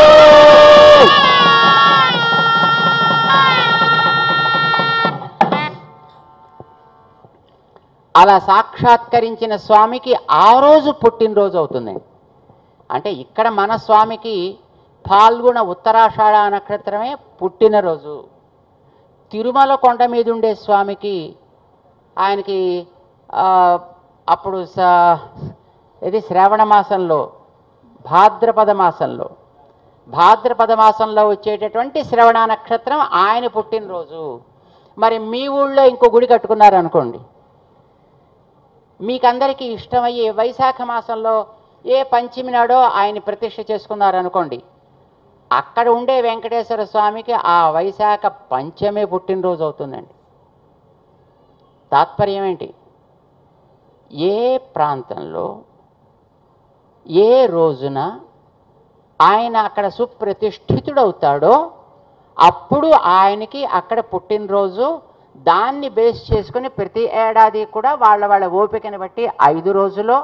అలా సాక్షాత్కరించిన స్వామికి ఆ రోజు పుట్టినరోజు అవుతుందండి అంటే ఇక్కడ మన స్వామికి పాల్గొన ఉత్తరాషాఢ నక్షత్రమే పుట్టినరోజు తిరుమల కొండ మీద ఉండే స్వామికి ఆయనకి ఆ, అప్పుడు స ఇది శ్రావణ మాసంలో భాద్రపద మాసంలో భాద్రపద మాసంలో వచ్చేటటువంటి శ్రవణ నక్షత్రం ఆయన పుట్టినరోజు మరి మీ ఊళ్ళో ఇంకో గుడి కట్టుకున్నారనుకోండి మీకందరికీ ఇష్టమయ్యే వైశాఖ మాసంలో ఏ పంచమి నాడో ఆయన ప్రతిష్ఠ చేసుకున్నారనుకోండి అక్కడ ఉండే వెంకటేశ్వర స్వామికి ఆ వైశాఖ పంచమే పుట్టినరోజు అవుతుందండి తాత్పర్యం ఏంటి ఏ ప్రాంతంలో ఏ రోజున ఆయన అక్కడ సుప్రతిష్ఠితుడవుతాడో అప్పుడు ఆయనకి అక్కడ పుట్టినరోజు దాన్ని బేస్ చేసుకుని ప్రతి ఏడాది కూడా వాళ్ళ వాళ్ళ ఓపికని బట్టి ఐదు రోజులో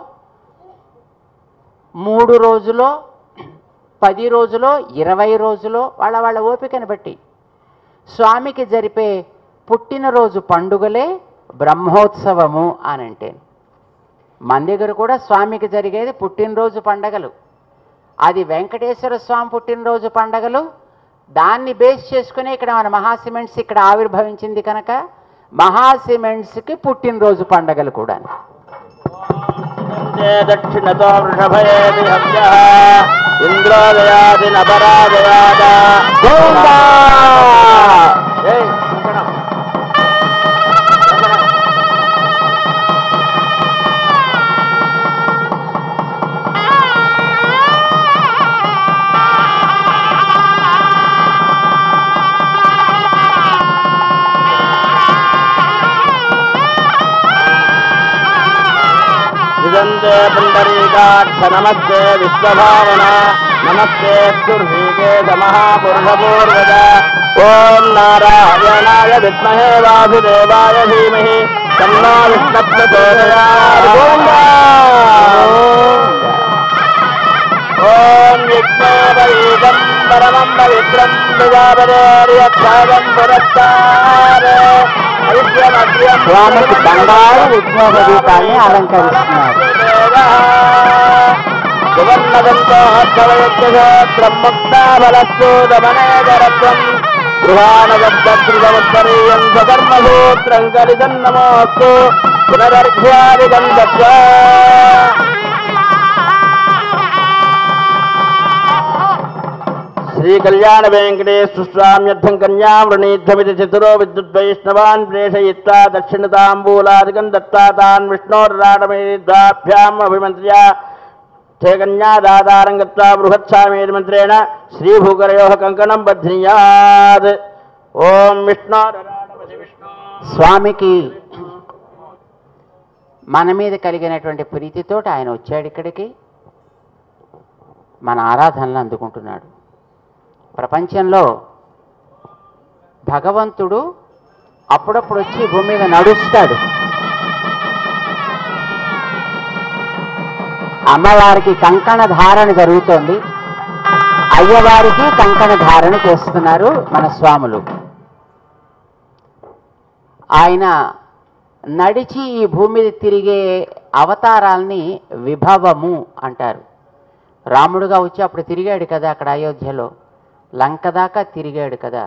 మూడు రోజులో పది రోజులో ఇరవై రోజులో వాళ్ళ వాళ్ళ ఓపికని బట్టి స్వామికి జరిపే పుట్టినరోజు పండుగలే బ్రహ్మోత్సవము అని అంటే మన దగ్గర కూడా స్వామికి జరిగేది పుట్టినరోజు పండగలు అది వెంకటేశ్వర స్వామి పుట్టినరోజు పండగలు దాన్ని బేస్ చేసుకుని ఇక్కడ మన మహాసిమెంట్స్ ఇక్కడ ఆవిర్భవించింది కనుక మహాసిమెంట్స్కి పుట్టినరోజు పండగలు కూడా తే దక్షిణతో వృషభయేది హవ్యః ఇంద్రోదయాది నపరాదయాద గోవిందా! ఏయ్, ఇక్కడ. విజంతే పుండరీకాక్ష నమస్తే విశ్వభావన నమస్తే స్థుర్హీకేశ మహాపురుషపూర్వజ ఓం నారాయణాయ విద్మహే వాసుదేవాయ ధీమహి తన్నో విష్ణు ప్రచోదయాత్ గోవిందా! ఓం విఘ్నేవరీకం పరమం పవిత్రం ప్రజాపదేర్యక్షాదం పురస్కారే ఐశ్వర్యం స్వామికి బంగారు విఘ్నోప దీపాన్ని అలంకరిస్తున్నారు సువర్ణదంతోత్సవయజ్ఞోత్రం ముక్తాబలస్తూదమనేదరత్వం గృహానగద్దృతముత్తరీయం సకర్మసూత్రం కలిసన్నమోస్తు పునరర్ఘ్యాదిగం దత్వా శ్రీ కళ్యాణ వెంకటేశ్వర స్వామ్యర్థం కన్యా వృణీధ్వమితి చతురో విద్యుద్వైష్ణవాన్ ప్రేషయిత్వా దక్షిణతాంబూలాదికం దత్తా తాన్ విష్ణోర్రాటమేద్వాభ్యాం అభిమంత్ర్య తే కన్యాదాతారం గత్వా బృహత్సామేతి మంత్రేణ శ్రీభూకరయో కంకణం బధ్నీయాత్ ఓం విష్ణోరాటమతి విష్ణు స్వామికి మన మీద కలిగినటువంటి ప్రీతితోటి ఆయన వచ్చాడు ఇక్కడికి మన ఆరాధనలు అందుకుంటున్నాడు ప్రపంచంలో భగవంతుడు అప్పుడప్పుడు వచ్చి భూమి మీద నడుస్తాడు అమ్మవారికి కంకణ ధారణ జరుగుతోంది అయ్యవారికి కంకణ ధారణ చేస్తున్నారు మన స్వాములు ఆయన నడిచి ఈ భూమి మీద తిరిగే అవతారాల్ని విభవము అంటారు రాముడుగా వచ్చి అప్పుడు తిరిగాడు కదా అక్కడ అయోధ్యలో లంక దాకా తిరిగాడు కదా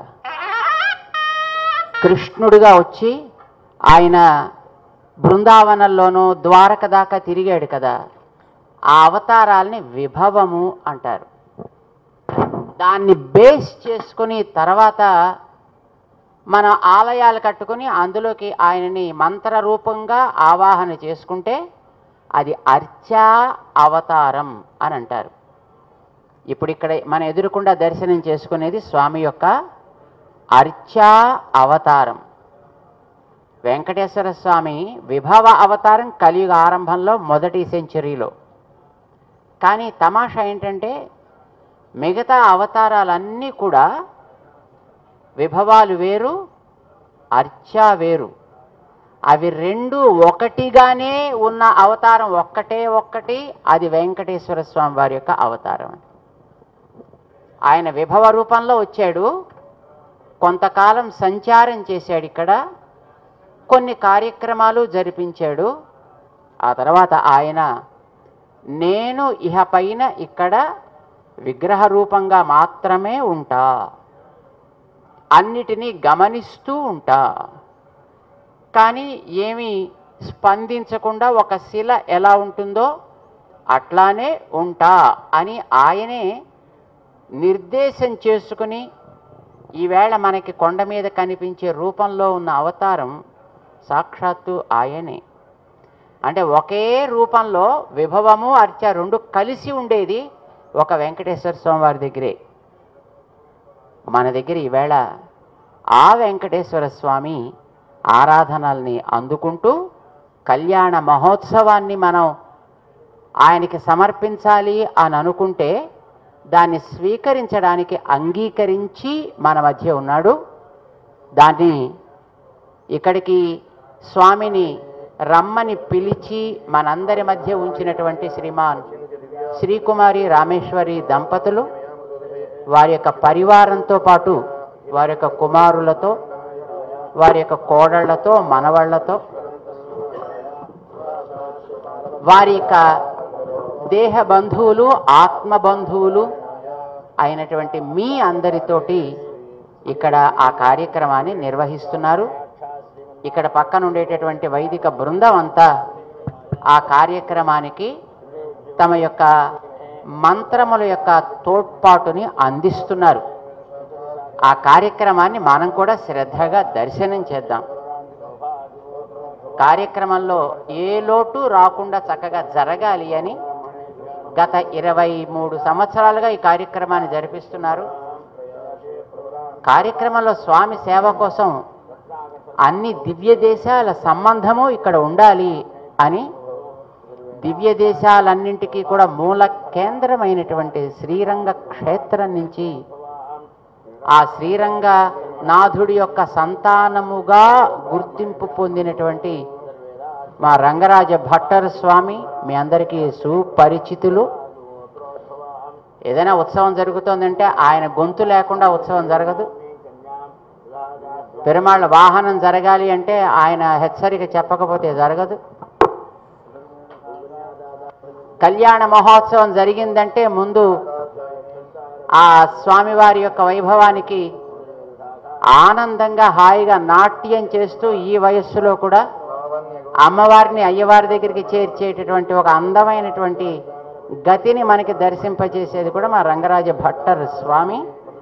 కృష్ణుడిగా వచ్చి ఆయన బృందావనంలోనూ ద్వారక దాకా తిరిగాడు కదా ఆ అవతారాల్ని విభవము అంటారు దాన్ని బేస్ చేసుకుని తర్వాత మన ఆలయాలు కట్టుకుని అందులోకి ఆయనని మంత్ర రూపంగా ఆవాహన చేసుకుంటే అది అర్చా అవతారం అని అంటారు ఇప్పుడు ఇక్కడ మన ఎదురుకుండా దర్శనం చేసుకునేది స్వామి యొక్క అర్చా అవతారం వెంకటేశ్వర స్వామి విభవ అవతారం కలియుగ ఆరంభంలో మొదటి సెంచరీలో కానీ తమాషా ఏంటంటే మిగతా అవతారాలన్నీ కూడా విభవాలు వేరు అర్చా వేరు అవి రెండు ఒకటిగానే ఉన్న అవతారం ఒక్కటే ఒక్కటి అది వెంకటేశ్వర స్వామి వారి యొక్క అవతారం ఆయన విభవ రూపంలో వచ్చాడు కొంతకాలం సంచారం చేశాడు ఇక్కడ కొన్ని కార్యక్రమాలు జరిపించాడు ఆ తర్వాత ఆయన నేను ఇహ పైన ఇక్కడ విగ్రహ రూపంగా మాత్రమే ఉంటా అన్నిటినీ గమనిస్తూ ఉంటా కానీ ఏమి స్పందించకుండా ఒక శిల ఎలా ఉంటుందో అట్లానే ఉంటా అని ఆయనే నిర్దేశం చేసుకుని ఈవేళ మనకి కొండ మీద కనిపించే రూపంలో ఉన్న అవతారం సాక్షాత్తు ఆయనే అంటే ఒకే రూపంలో విభవము అర్చ రెండు కలిసి ఉండేది ఒక వెంకటేశ్వర స్వామి వారి దగ్గరే మన దగ్గర ఈవేళ ఆ వెంకటేశ్వర స్వామి ఆరాధనల్ని అందుకుంటూ కళ్యాణ మహోత్సవాన్ని మనం ఆయనకి సమర్పించాలి అని అనుకుంటే దాన్ని స్వీకరించడానికి అంగీకరించి మన మధ్య ఉన్నాడు దాన్ని ఇక్కడికి స్వామిని రమ్మని పిలిచి మనందరి మధ్య ఉంచినటువంటి శ్రీమాన్ శ్రీకుమారి రామేశ్వరి దంపతులు వారి యొక్క పరివారంతో పాటు వారి యొక్క కుమారులతో వారి యొక్క కోడళ్లతో మనవళ్లతో వారి యొక్క దేహ బంధువులు ఆత్మ బంధువులు అయినటువంటి మీ అందరితోటి ఇక్కడ ఆ కార్యక్రమాన్ని నిర్వహిస్తున్నారు ఇక్కడ పక్కన ఉండేటటువంటి వైదిక బృందం అంతా ఆ కార్యక్రమానికి తమ యొక్క మంత్రముల యొక్క తోడ్పాటుని అందిస్తున్నారు ఆ కార్యక్రమాన్ని మనం కూడా శ్రద్ధగా దర్శనం చేద్దాం కార్యక్రమంలో ఏ లోటు రాకుండా చక్కగా జరగాలి అని గత ఇరవై మూడు సంవత్సరాలుగా ఈ కార్యక్రమాన్ని జరిపిస్తున్నారు కార్యక్రమంలో స్వామి సేవ కోసం అన్ని దివ్య దేశాల సంబంధము ఇక్కడ ఉండాలి అని దివ్య దేశాలన్నింటికీ కూడా మూల కేంద్రమైనటువంటి శ్రీరంగ క్షేత్రం నుంచి ఆ శ్రీరంగ నాథుడి యొక్క సంతానముగా గుర్తింపు పొందినటువంటి మా రంగరాజ భట్టర్ స్వామి మీ అందరికీ సుపరిచితులు ఏదైనా ఉత్సవం జరుగుతోందంటే ఆయన గొంతు లేకుండా ఉత్సవం జరగదు పెరుమాళ్ళ వాహనం జరగాలి అంటే ఆయన హెచ్చరిక చెప్పకపోతే జరగదు కళ్యాణ మహోత్సవం జరిగిందంటే ముందు ఆ స్వామివారి యొక్క వైభవానికి ఆనందంగా హాయిగా నాట్యం చేస్తూ ఈ వయస్సులో కూడా అమ్మవారిని అయ్యవారి దగ్గరికి చేర్చేటటువంటి ఒక అందమైనటువంటి గతిని మనకి దర్శింపచేసేది కూడా మా రంగరాజ భట్టర్ స్వామి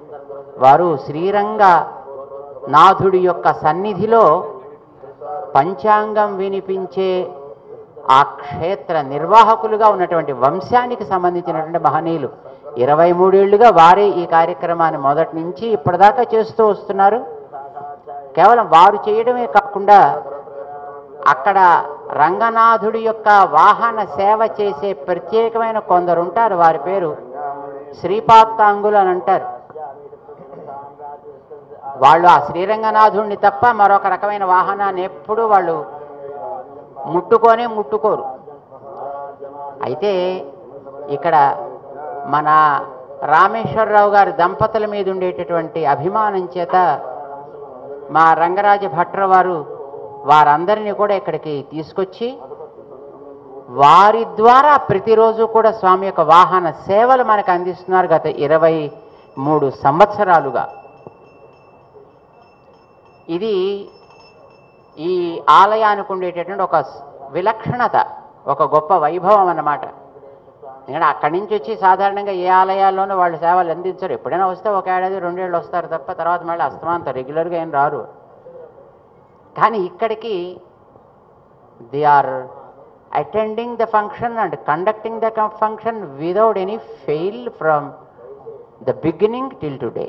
వారు శ్రీరంగ నాథుడి యొక్క సన్నిధిలో పంచాంగం వినిపించే ఆ క్షేత్ర నిర్వాహకులుగా ఉన్నటువంటి వంశానికి సంబంధించినటువంటి మహనీయులు ఇరవై మూడేళ్లుగా వారే ఈ కార్యక్రమాన్ని మొదటి నుంచి ఇప్పటిదాకా చేస్తూ వస్తున్నారు కేవలం వారు చేయడమే కాకుండా అక్కడ రంగనాథుడి యొక్క వాహన సేవ చేసే ప్రత్యేకమైన కొందరు ఉంటారు వారి పేరు శ్రీపాత్తాంగులు అని అంటారు వాళ్ళు ఆ శ్రీరంగనాథుడిని తప్ప మరొక రకమైన వాహనాన్ని ఎప్పుడూ వాళ్ళు ముట్టుకొనే ముట్టుకోరు అయితే ఇక్కడ మన రామేశ్వరరావు గారి దంపతుల మీద ఉండేటటువంటి అభిమానం చేత మా రంగరాజ భట్ర వారు వారందరినీ కూడా ఇక్కడికి తీసుకొచ్చి వారి ద్వారా ప్రతిరోజు కూడా స్వామి యొక్క వాహన సేవలు మనకు అందిస్తున్నారు గత ఇరవై మూడు సంవత్సరాలుగా ఇది ఈ ఆలయానికి ఉండేటటువంటి ఒక విలక్షణత ఒక గొప్ప వైభవం అన్నమాట ఎందుకంటే అక్కడి నుంచి వచ్చి సాధారణంగా ఏ ఆలయాల్లోనూ వాళ్ళు సేవలు అందించరు ఎప్పుడైనా వస్తే ఒక ఏడాది రెండేళ్ళు వస్తారు తప్ప తర్వాత మళ్ళీ అస్తమాంత రెగ్యులర్గా ఏం రారు కానీ ఇక్కడికి they are attending the function and conducting the function without any fail from the beginning till today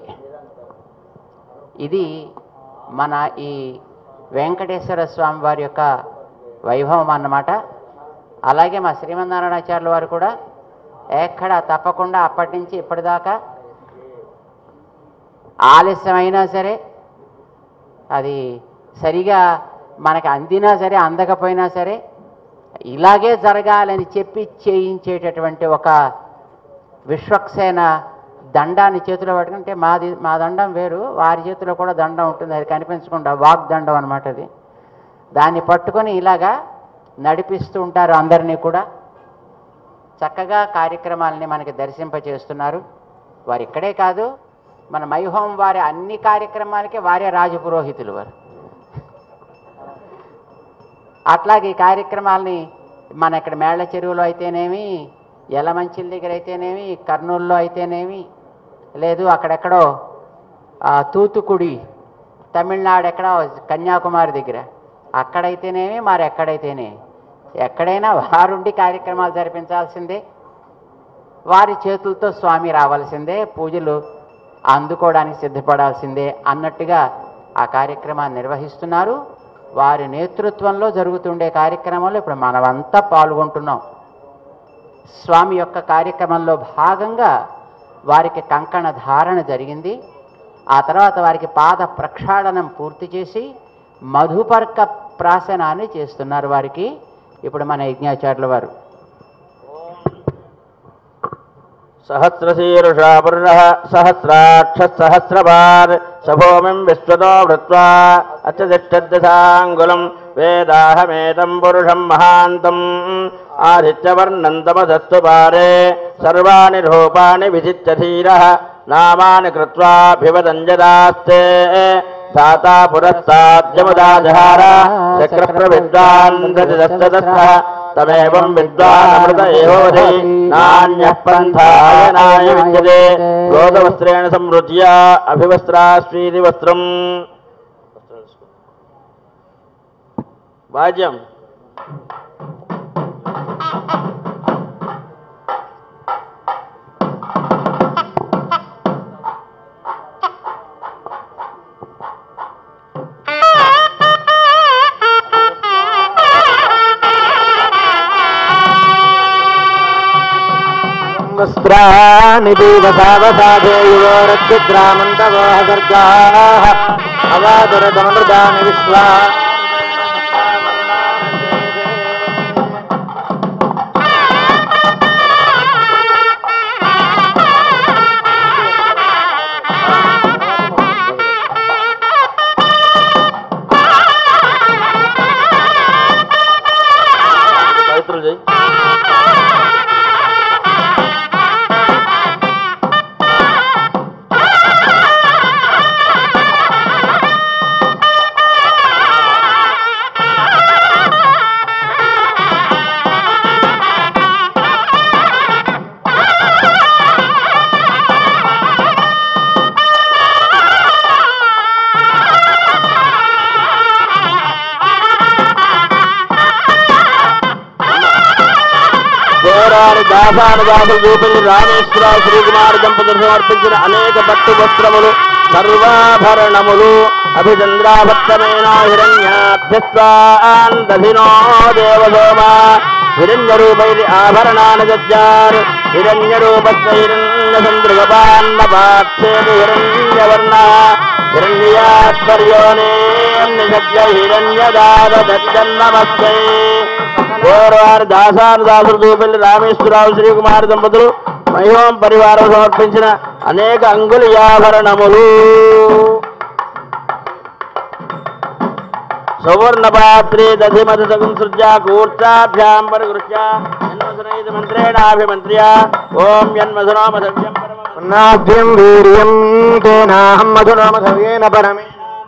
ఇది మన ఈ వెంకటేశ్వర స్వామి వారి యొక్క వైభవం అన్నమాట అలాగే మా శ్రీమన్నారాయణాచార్యుల వారు కూడా ఎక్కడ తప్పకుండా అప్పటి నుంచి ఇప్పటిదాకా ఆలస్యమైనా సరే అది సరిగా మనకి అందినా సరే అందకపోయినా సరే ఇలాగే జరగాలని చెప్పి చేయించేటటువంటి ఒక విశ్వక్సేన దండాన్ని చేతిలో పట్టుకుంటే మాది మా దండం వేరు వారి చేతిలో కూడా దండం ఉంటుంది అది కనిపించకుండా వాక్ దండం అనమాట అది దాన్ని పట్టుకొని ఇలాగా నడిపిస్తూ ఉంటారు అందరినీ కూడా చక్కగా కార్యక్రమాలని మనకి దర్శింపచేస్తున్నారు వారు ఇక్కడే కాదు మన మైహోం వారి అన్ని కార్యక్రమాలకి వారే రాజపురోహితులు వారు అట్లాగే ఈ కార్యక్రమాలని మన ఇక్కడ మేళ్ల చెరువులో అయితేనేమి యలమంచిల దగ్గర అయితేనేమి కర్నూలులో అయితేనేమి లేదు అక్కడెక్కడో ఆ, తూతుకుడి తమిళనాడు ఎక్కడో కన్యాకుమారి దగ్గర అక్కడైతేనేమి మరి ఎక్కడైతేనే ఎక్కడైనా వారుండి కార్యక్రమాలు జరిపించాల్సిందే వారి చేతులతో స్వామి రావాల్సిందే పూజలు అందుకోవడానికి సిద్ధపడాల్సిందే అన్నట్టుగా ఆ కార్యక్రమాన్ని నిర్వహిస్తున్నారు వారి నేతృత్వంలో జరుగుతుండే కార్యక్రమంలో ఇప్పుడు మనమంతా పాల్గొంటున్నాం స్వామి యొక్క కార్యక్రమంలో భాగంగా వారికి కంకణ ధారణ జరిగింది ఆ తర్వాత వారికి పాద ప్రక్షాళనం పూర్తి చేసి మధుపర్క ప్రాశనాన్ని చేస్తున్నారు వారికి ఇప్పుడు మన యజ్ఞాచార్యుల వారు सहस्रशीर्षा पुरुषः सहस्राक्षः सहस्रपात् सभूमिम् विश्वतो भृत्वा अत्यतिष्ठद्दशाङ्गुलम् वेदाहमेतम् पुरुषम् महान्तम् आदित्यवर्णन्तमधस्तु पारे सर्वाणि रूपाणि विजित्य धीरः नामानि कृत्वाभिवदञ्जदास्ते धाता पुरस्ताद्यमुदाजहार चक्रप्रविद्वान् प्रतिदस्तदस्तः तमेवं विद्वानमृत एवोधि नान्यः पन्थायनाय विद्यते गोदवस्त्रेण संवृज्य अभिवस्त्रास्वीति वस्त्रम् वाज्यम् వస్త్రాని దీవసావసాధేయువోరగ్రామంతవోహ సర్గాः అవాదురదమృతాని విశ్వా పవిత్రులు చేయి వేరాని దాసాను దాసులు చూపించి రామేశ్వర శ్రీకుమార్ దంపతులు సమర్పించిన అనేక పట్టు వస్త్రములు సర్వాభరణములు అభిచంద్రాభక్తమైన హిరణ్యాభ్యస్వాన్ దధినో దేవసోమ హిరణ్యరూపై ఆభరణాన్ని దజ్జార్ హిరణ్యరూపస్య హిరణ్య సందృగపాన్న పాక్షేమి హిరణ్యవర్ణ హిరణ్యాత్పర్యోనే నిషజ్య హిరణ్యదాద దజ్జన్నమస్తే గౌరవారి దాసాను దాసులు చూపెల్లి రామేశ్వరరావు శ్రీకుమార్ దంపతులు మహిమం పరివారం సమర్పించిన అనేక అంగుళీయాభరణములు సువర్ణపాత్రే దధిమత సృజ్య కూర్చాభ్యాం పరిగృహ్య జన్మసనైత మంత్రేణాభిమంత్ర్య ఓం జన్మసనోమసవ్యం నాభ్యం వీర్యం తేనాహం మధునామధవ్యేన పరమే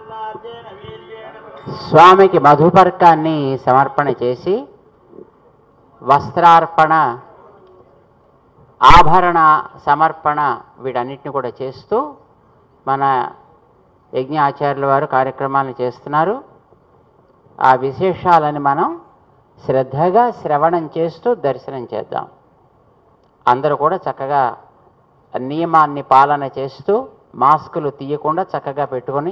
స్వామికి మధుపర్కాన్ని సమర్పణ చేసి వస్త్రార్పణ ఆభరణ సమర్పణ వీటన్నిటిని కూడా చేస్తూ మన యజ్ఞ ఆచార్యుల వారు కార్యక్రమాలను చేస్తున్నారు ఆ విశేషాలని మనం శ్రద్ధగా శ్రవణం చేస్తూ దర్శనం చేద్దాం అందరూ కూడా చక్కగా నియమాన్ని పాలన చేస్తూ మాస్కులు తీయకుండా చక్కగా పెట్టుకొని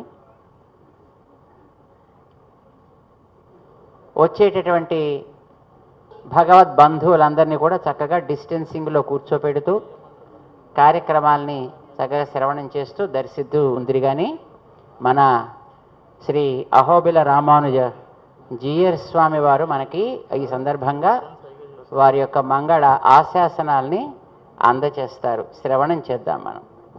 వచ్చేటటువంటి భగవద్ బంధువులందరినీ కూడా చక్కగా డిస్టెన్సింగ్లో కూర్చోపెడుతూ కార్యక్రమాల్ని చక్కగా శ్రవణం చేస్తూ దర్శిస్తూ ఉంది కానీ మన శ్రీ అహోబిల రామానుజ జీయర్ స్వామి వారు మనకి ఈ సందర్భంగా వారి యొక్క మంగళ ఆశాసనాల్ని అందచేస్తారు శ్రవణం చేద్దాం మనం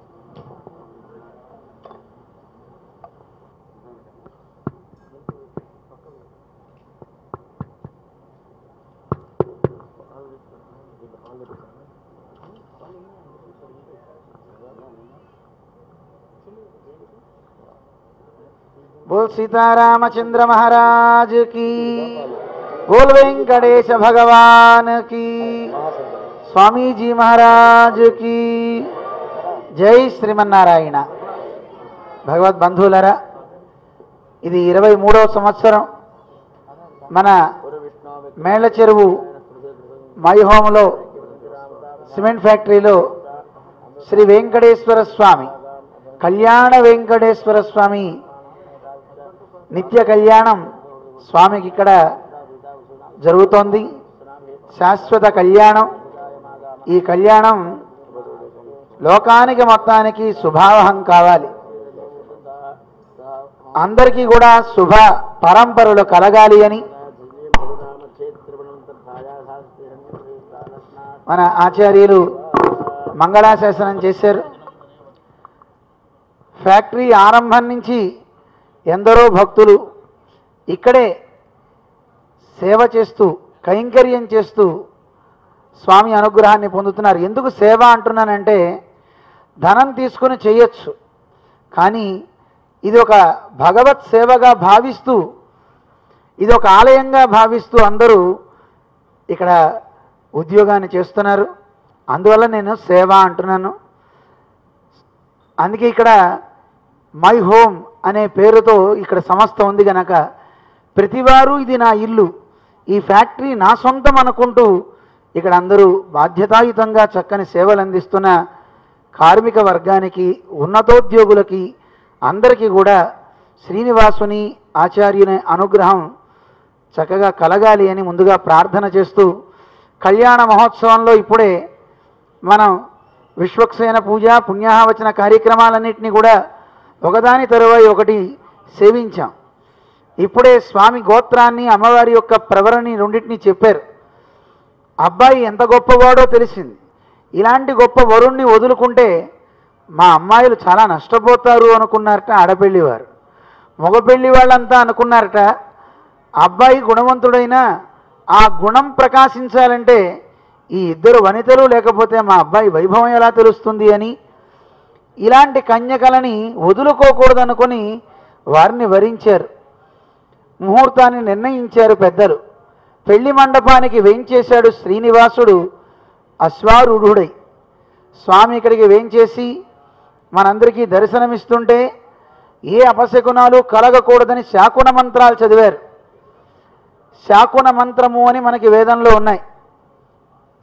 बोल सीतारामचंद्र महाराज की बोल वेंकटेश भगवान की स्वामी जी महाराज की జై శ్రీమన్నారాయణ భగవద్ బంధువులరా ఇది ఇరవై మూడవ సంవత్సరం మన మేళ్ల చెరువు మై హోమ్లో సిమెంట్ ఫ్యాక్టరీలో శ్రీ వెంకటేశ్వర స్వామి కళ్యాణ వెంకటేశ్వర స్వామి నిత్య కళ్యాణం స్వామికి ఇక్కడ జరుగుతోంది శాశ్వత కళ్యాణం ఈ కళ్యాణం లోకానికి మొత్తానికి శుభావహం కావాలి అందరికీ కూడా శుభ పరంపరలు కలగాలి అని మన ఆచార్యులు మంగళాశాసనం చేశారు ఫ్యాక్టరీ ఆరంభం నుంచి ఎందరో భక్తులు ఇక్కడే సేవ చేస్తూ కైంకర్యం చేస్తూ స్వామి అనుగ్రహాన్ని పొందుతున్నారు ఎందుకు సేవ అంటున్నానంటే ధనం తీసుకుని చేయొచ్చు కానీ ఇది ఒక భగవత్ సేవగా భావిస్తూ ఇది ఒక ఆలయంగా భావిస్తూ అందరూ ఇక్కడ ఉద్యోగాన్ని చేస్తున్నారు అందువల్ల నేను సేవ అంటున్నాను అందుకే ఇక్కడ మై హోమ్ అనే పేరుతో ఇక్కడ సంస్థ ఉంది గనక ప్రతివారు ఇది నా ఇల్లు ఈ ఫ్యాక్టరీ నా సొంతం అనుకుంటూ ఇక్కడ అందరూ బాధ్యతాయుతంగా చక్కని సేవలు అందిస్తున్న కార్మిక వర్గానికి ఉన్నతోద్యోగులకి అందరికీ కూడా శ్రీనివాసుని ఆచార్యుని అనుగ్రహం చక్కగా కలగాలి అని ముందుగా ప్రార్థన చేస్తూ కళ్యాణ మహోత్సవంలో ఇప్పుడే మనం విశ్వక్సేన పూజ పుణ్యాహవచన కార్యక్రమాలన్నింటినీ కూడా ఒకదాని తరువాయి ఒకటి సేవించాం ఇప్పుడే స్వామి గోత్రాన్ని అమ్మవారి యొక్క ప్రవరని రెండింటిని చెప్పారు అబ్బాయి ఎంత గొప్పవాడో తెలిసింది ఇలాంటి గొప్ప వరుణ్ణి వదులుకుంటే మా అమ్మాయిలు చాలా నష్టపోతారు అనుకున్నారట ఆడపెళ్లి వారు మగపెళ్లి వాళ్ళంతా అనుకున్నారట అబ్బాయి గుణవంతుడైనా ఆ గుణం ప్రకాశించాలంటే ఈ ఇద్దరు వనితలు లేకపోతే మా అబ్బాయి వైభవం ఎలా తెలుస్తుంది అని ఇలాంటి కన్యకలని వదులుకోకూడదనుకొని వారిని వరించారు ముహూర్తాన్ని నిర్ణయించారు పెద్దలు పెళ్లి మండపానికి వేయించేశాడు శ్రీనివాసుడు అశ్వారూఢుడై స్వామి ఇక్కడికి వేయించేసి మనందరికీ దర్శనమిస్తుంటే ఏ అపశకునాలు కలగకూడదని శాకున మంత్రాలు చదివారు శాకున మంత్రము అని మనకి వేదంలో ఉన్నాయి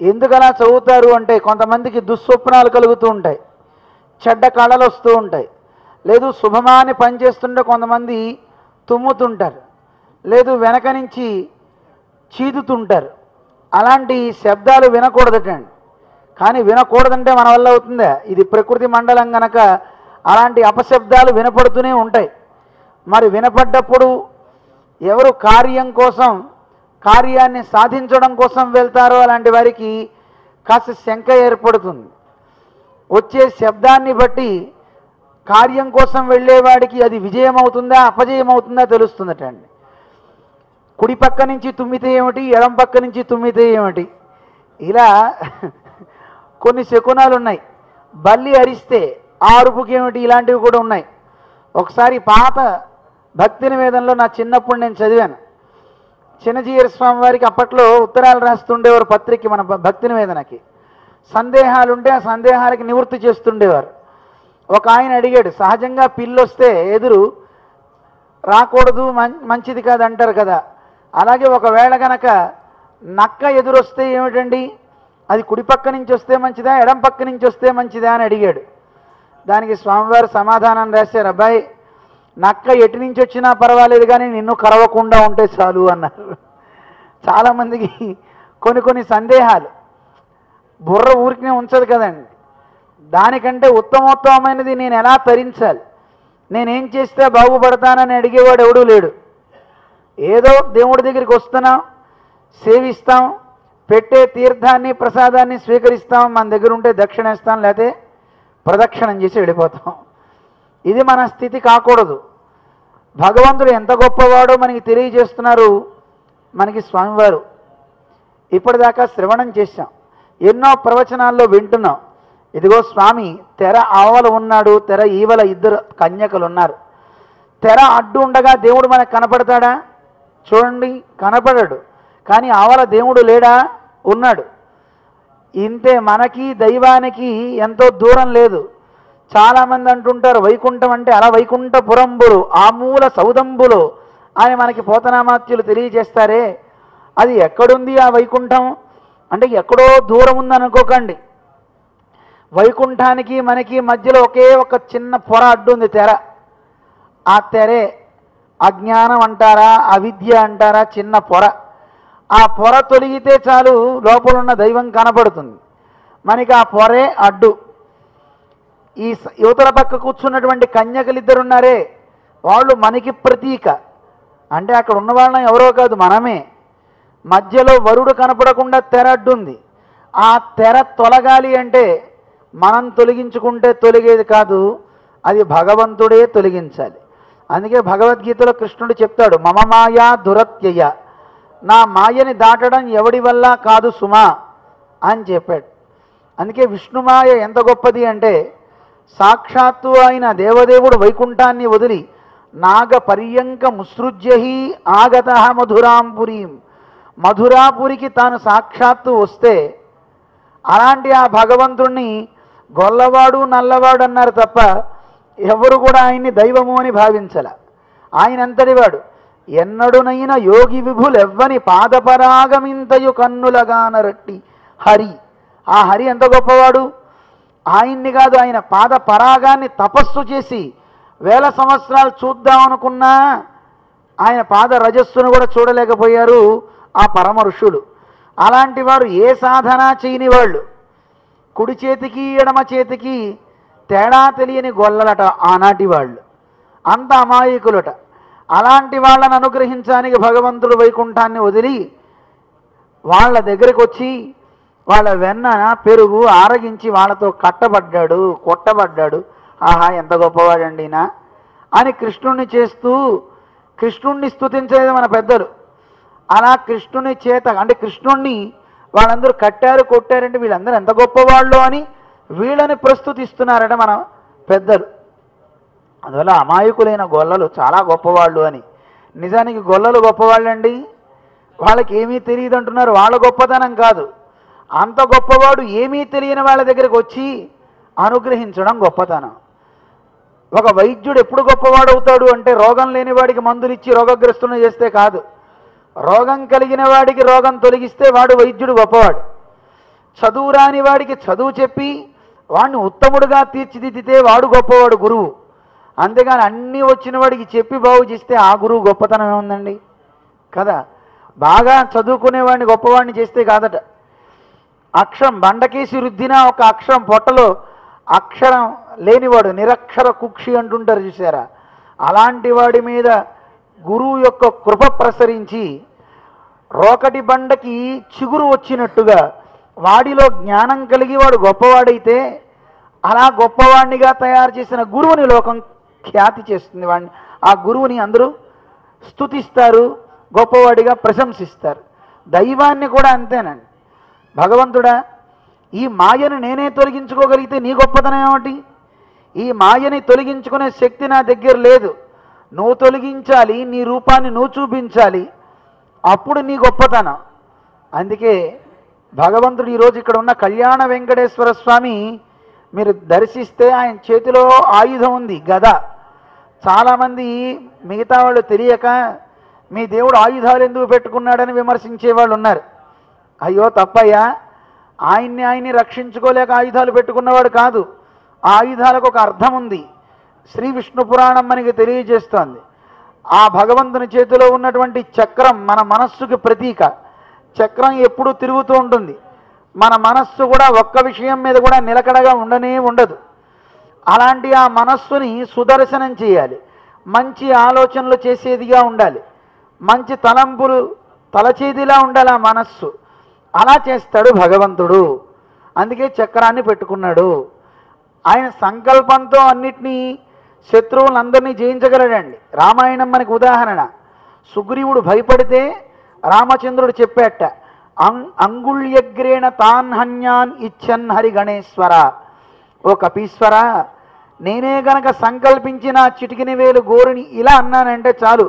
ఎందుకు అలా చదువుతారు అంటే కొంతమందికి దుస్వప్నాలు కలుగుతూ ఉంటాయి చెడ్డ కళలు వస్తూ ఉంటాయి లేదు శుభమాని పనిచేస్తుంటే కొంతమంది తుమ్ముతుంటారు లేదు వెనక నుంచి చీదుతుంటారు అలాంటి శబ్దాలు వినకూడదటండి కానీ వినకూడదంటే మన వల్ల అవుతుందా ఇది ప్రకృతి మండలం గనక అలాంటి అపశబ్దాలు వినపడుతూనే ఉంటాయి మరి వినపడ్డప్పుడు ఎవరు కార్యం కోసం కార్యాన్ని సాధించడం కోసం వెళ్తారో అలాంటి వారికి కాస్త శంక ఏర్పడుతుంది వచ్చే శబ్దాన్ని బట్టి కార్యం కోసం వెళ్ళేవాడికి అది విజయం అవుతుందా అపజయం అవుతుందా తెలుస్తుందటండి కుడి పక్క నుంచి తుమ్మితే ఏమిటి ఎడం పక్క నుంచి తుమ్మితే ఏమిటి ఇలా కొన్ని శకునాలు ఉన్నాయి బల్లి అరిస్తే ఆ అరుపుకి ఏమిటి ఇలాంటివి కూడా ఉన్నాయి ఒకసారి పాత భక్తి నివేదనలో నా చిన్నప్పుడు నేను చదివాను చిన్నజీయర స్వామి వారికి అప్పట్లో ఉత్తరాలు రాస్తుండేవారు పత్రిక మన భ- భక్తి నివేదనకి సందేహాలు ఉంటే ఆ సందేహాలకి నివృత్తి చేస్తుండేవారు ఒక ఆయన అడిగాడు సహజంగా పిల్లి వస్తే ఎదురు రాకూడదు మం- మంచిది కాదు అంటారు కదా అలాగే ఒకవేళ గనక నక్క ఎదురొస్తే ఏమిటండి అది కుడి పక్క నుంచి వస్తే మంచిదా ఎడం పక్క నుంచి వస్తే మంచిదా అని అడిగాడు దానికి స్వామివారు సమాధానం రాశారు అబ్బాయి నక్క ఎటు నుంచి వచ్చినా పర్వాలేదు కానీ నిన్ను కరవకుండా ఉంటే చాలు అన్నారు చాలామందికి కొన్ని కొన్ని సందేహాలు బుర్ర ఊరికినే ఉంచదు కదండి దానికంటే ఉత్తమోత్తమైనది నేను ఎలా తరించాలి నేనేం చేస్తే బాగుపడతానని అడిగేవాడు ఎవడూ లేడు ఏదో దేవుడి దగ్గరికి వస్తున్నాం సేవిస్తాం పెట్టే తీర్థాన్ని ప్రసాదాన్ని స్వీకరిస్తాం మన దగ్గర ఉంటే దక్షిణ ఇస్తాం లేకపోతే ప్రదక్షిణం చేసి వెళ్ళిపోతాం ఇది మన స్థితి కాకూడదు భగవంతుడు ఎంత గొప్పవాడో మనకి తెలియజేస్తున్నారు మనకి స్వామివారు ఇప్పటిదాకా శ్రవణం చేశాం ఎన్నో ప్రవచనాల్లో వింటున్నాం ఇదిగో స్వామి తెర ఆవల ఉన్నాడు తెర ఈవల ఇద్దరు కన్యకలు ఉన్నారు తెర అడ్డు ఉండగా దేవుడు మనకు కనపడతాడా చూడండి కనపడడు కానీ ఆవల దేవుడు లేడా ఉన్నాడు ఇంతే మనకి దైవానికి ఎంతో దూరం లేదు చాలామంది అంటుంటారు వైకుంఠం అంటే అలా వైకుంఠపురంబులు ఆ మూల సౌదంబులు అని మనకి పోతనామాత్యులు తెలియజేస్తారే అది ఎక్కడుంది ఆ వైకుంఠం అంటే ఎక్కడో దూరం ఉందనుకోకండి వైకుంఠానికి మనకి మధ్యలో ఒకే ఒక చిన్న పొర అడ్డుంది తెర ఆ తెరే అజ్ఞానం అంటారా అవిద్య అంటారా చిన్న పొర ఆ పొర తొలగితే చాలు లోపల ఉన్న దైవం కనపడుతుంది మనకి ఆ పొరే అడ్డు ఈ స- యువతల పక్క కూర్చున్నటువంటి కన్యకలిద్దరున్నారే వాళ్ళు మనకి ప్రతీక అంటే అక్కడ ఉన్న వాళ్ళని ఎవరో కాదు మనమే మధ్యలో వరుడు కనపడకుండా తెర అడ్డుంది ఆ తెర తొలగాలి అంటే మనం తొలగించుకుంటే తొలగేది కాదు అది భగవంతుడే తొలగించాలి అందుకే భగవద్గీతలో కృష్ణుడు చెప్తాడు మమ మాయా దురత్యయ నా మాయని దాటడం ఎవడి వల్ల కాదు సుమా అని చెప్పాడు అందుకే విష్ణుమాయ ఎంత గొప్పది అంటే సాక్షాత్తు ఆయన దేవదేవుడు వైకుంఠాన్ని వదిలి నాగ పర్యంక ముసృజ్యహి ఆగత మధురాంపురీం మధురాపురికి తాను సాక్షాత్తు వస్తే అలాంటి ఆ భగవంతుణ్ణి గొల్లవాడు నల్లవాడు అన్నారు తప్ప ఎవరు కూడా ఆయన్ని దైవము అని భావించల ఆయన ఎంతటివాడు ఎన్నడునైన యోగి విభులెవ్వని పాదపరాగమింతయు కన్నులగానరట్టి హరి ఆ హరి ఎంత గొప్పవాడు ఆయన్ని కాదు ఆయన పాద పరాగాన్ని తపస్సు చేసి వేల సంవత్సరాలు చూద్దాం అనుకున్నా ఆయన పాద రజస్సును కూడా చూడలేకపోయారు ఆ పరమ ఋషులు అలాంటి వారు ఏ సాధన చేయని వాళ్ళు కుడి చేతికి ఎడమ చేతికి తేడా తెలియని గొల్లలట ఆనాటి వాళ్ళు అంత అమాయకులట అలాంటి వాళ్ళని అనుగ్రహించడానికి భగవంతుడు వైకుంఠాన్ని వదిలి వాళ్ళ దగ్గరికి వచ్చి వాళ్ళ వెన్న పెరుగు ఆరగించి వాళ్ళతో కట్టబడ్డాడు కొట్టబడ్డాడు ఆహా ఎంత గొప్పవాడండి ఈయన అని కృష్ణుణ్ణి చేస్తూ కృష్ణుణ్ణి స్తుతించేది మన పెద్దలు అలా కృష్ణుని చేత అంటే కృష్ణుణ్ణి వాళ్ళందరూ కట్టారు కొట్టారంటే వీళ్ళందరూ ఎంత గొప్పవాళ్ళు అని వీళ్ళని ప్రస్తుతిస్తున్నారట మన పెద్దలు అందువల్ల అమాయకులైన గొల్లలు చాలా గొప్పవాళ్ళు అని నిజానికి గొల్లలు గొప్పవాళ్ళండి వాళ్ళకి ఏమీ తెలియదు అంటున్నారు వాళ్ళ గొప్పతనం కాదు అంత గొప్పవాడు ఏమీ తెలియని వాళ్ళ దగ్గరికి వచ్చి అనుగ్రహించడం గొప్పతనం ఒక వైద్యుడు ఎప్పుడు గొప్పవాడు అవుతాడు అంటే రోగం లేని వాడికి మందులు ఇచ్చి రోగగ్రస్తుని చేస్తే కాదు రోగం కలిగిన వాడికి రోగం తొలగిస్తే వాడు వైద్యుడు గొప్పవాడు చదువు రాని వాడికి చదువు చెప్పి వాడిని ఉత్తముడుగా తీర్చిదిద్దితే వాడు గొప్పవాడు గురువు అంతేగాని అన్నీ వచ్చిన వాడికి చెప్పి బాగు చేస్తే ఆ గురువు గొప్పతనం ఏముందండి కదా బాగా చదువుకునేవాడిని గొప్పవాడిని చేస్తే కాదట అక్షరం బండకేసి రుద్దినా ఒక అక్షరం పొట్టలో అక్షరం లేనివాడు నిరక్షర కుక్షి అంటుంటారు చూసారా అలాంటి వాడి మీద గురువు యొక్క కృప ప్రసరించి రోకటి బండకి చిగురు వచ్చినట్టుగా వాడిలో జ్ఞానం కలిగి వాడు గొప్పవాడైతే అలా గొప్పవాడినిగా తయారు చేసిన గురువుని లోకం ఖ్యాతి చేస్తుంది వాడిని ఆ గురువుని అందరూ స్తుతిస్తారు గొప్పవాడిగా ప్రశంసిస్తారు దైవాన్ని కూడా అంతేనండి భగవంతుడా ఈ మాయను నేనే తొలగించుకోగలిగితే నీ గొప్పతనం ఏమిటి ఈ మాయని తొలగించుకునే శక్తి నా దగ్గర లేదు నువ్వు తొలగించాలి నీ రూపాన్ని నువ్వు చూపించాలి అప్పుడు నీ గొప్పతనం అందుకే భగవంతుడు ఈరోజు ఇక్కడ ఉన్న కళ్యాణ వెంకటేశ్వర స్వామి మీరు దర్శిస్తే ఆయన చేతిలో ఆయుధం ఉంది గద చాలామంది మిగతా వాళ్ళు తెలియక మీ దేవుడు ఆయుధాలు ఎందుకు పెట్టుకున్నాడని విమర్శించే వాళ్ళు ఉన్నారు అయ్యో తప్పయ్యా ఆయన్ని ఆయన్ని రక్షించుకోలేక ఆయుధాలు పెట్టుకున్నవాడు కాదు ఆ ఆయుధాలకు ఒక అర్థం ఉంది శ్రీ విష్ణు పురాణం మనకి తెలియజేస్తోంది ఆ భగవంతుని చేతిలో ఉన్నటువంటి చక్రం మన మనస్సుకి ప్రతీక చక్రం ఎప్పుడూ తిరుగుతూ ఉంటుంది మన మనస్సు కూడా ఒక్క విషయం మీద కూడా నిలకడగా ఉండనే ఉండదు అలాంటి ఆ మనస్సుని సుదర్శనం చేయాలి మంచి ఆలోచనలు చేసేదిగా ఉండాలి మంచి తలంపులు తలచేదిలా ఉండాలి ఆ మనస్సు అలా చేస్తాడు భగవంతుడు అందుకే చక్రాన్ని పెట్టుకున్నాడు ఆయన సంకల్పంతో అన్నిటినీ శత్రువులందరినీ జయించగలడండి రామాయణం మనకు ఉదాహరణ సుగ్రీవుడు భయపడితే రామచంద్రుడు చెప్పాట అం అంగుళ్యగ్రేణ తాన్ హన్యాన్ ఇచ్చన్ హరి గణేశ్వర ఓ కపీశ్వర నేనే గనక సంకల్పించిన చిటికిన వేలు గోరుని ఇలా అన్నానంటే చాలు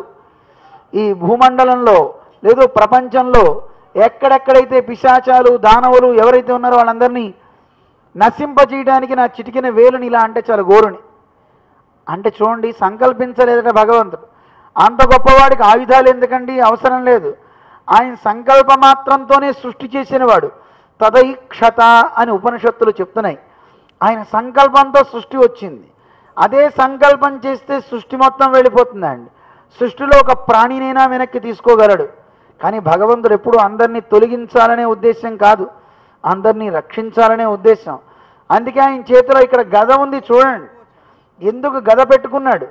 ఈ భూమండలంలో లేదు ప్రపంచంలో ఎక్కడెక్కడైతే పిశాచాలు దానవులు ఎవరైతే ఉన్నారో వాళ్ళందరినీ నశింపజేయడానికి నా చిటికిన వేలుని ఇలా అంటే చాలు గోరుని అంటే చూడండి సంకల్పించలేదట భగవంతుడు అంత గొప్పవాడికి ఆయుధాలు ఎందుకండి అవసరం లేదు ఆయన సంకల్ప మాత్రంతోనే సృష్టి చేసినవాడు తదైక్షత అని ఉపనిషత్తులు చెప్తున్నాయి ఆయన సంకల్పంతో సృష్టి వచ్చింది అదే సంకల్పం చేస్తే సృష్టి మొత్తం వెళ్ళిపోతుందండి సృష్టిలో ఒక ప్రాణినైనా వెనక్కి తీసుకోగలడు కానీ భగవంతుడు ఎప్పుడు అందరినీ తొలగించాలనే ఉద్దేశం కాదు అందరినీ రక్షించాలనే ఉద్దేశం అందుకే ఆయన చేతిలో ఇక్కడ గద ఉంది చూడండి ఎందుకు గద పెట్టుకున్నాడు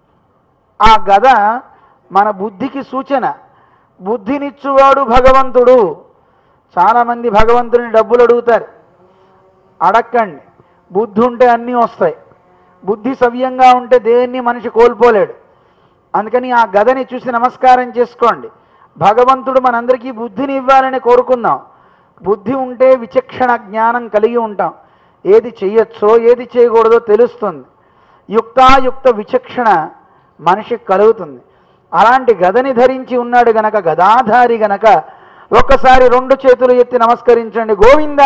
ఆ గద మన బుద్ధికి సూచన బుద్ధినిచ్చువాడు భగవంతుడు చాలామంది భగవంతుని డబ్బులు అడుగుతారు అడక్కండి బుద్ధి ఉంటే అన్నీ వస్తాయి బుద్ధి సవ్యంగా ఉంటే దేన్ని మనిషి కోల్పోలేడు అందుకని ఆ గదని చూసి నమస్కారం చేసుకోండి భగవంతుడు మనందరికీ బుద్ధిని ఇవ్వాలని కోరుకుందాం బుద్ధి ఉంటే విచక్షణ జ్ఞానం కలిగి ఉంటాం ఏది చెయ్యొచ్చో ఏది చేయకూడదో తెలుస్తుంది యుక్తాయుక్త విచక్షణ మనిషికి కలుగుతుంది అలాంటి గదని ధరించి ఉన్నాడు గనక గదాధారి గనక ఒక్కసారి రెండు చేతులు ఎత్తి నమస్కరించండి గోవిందా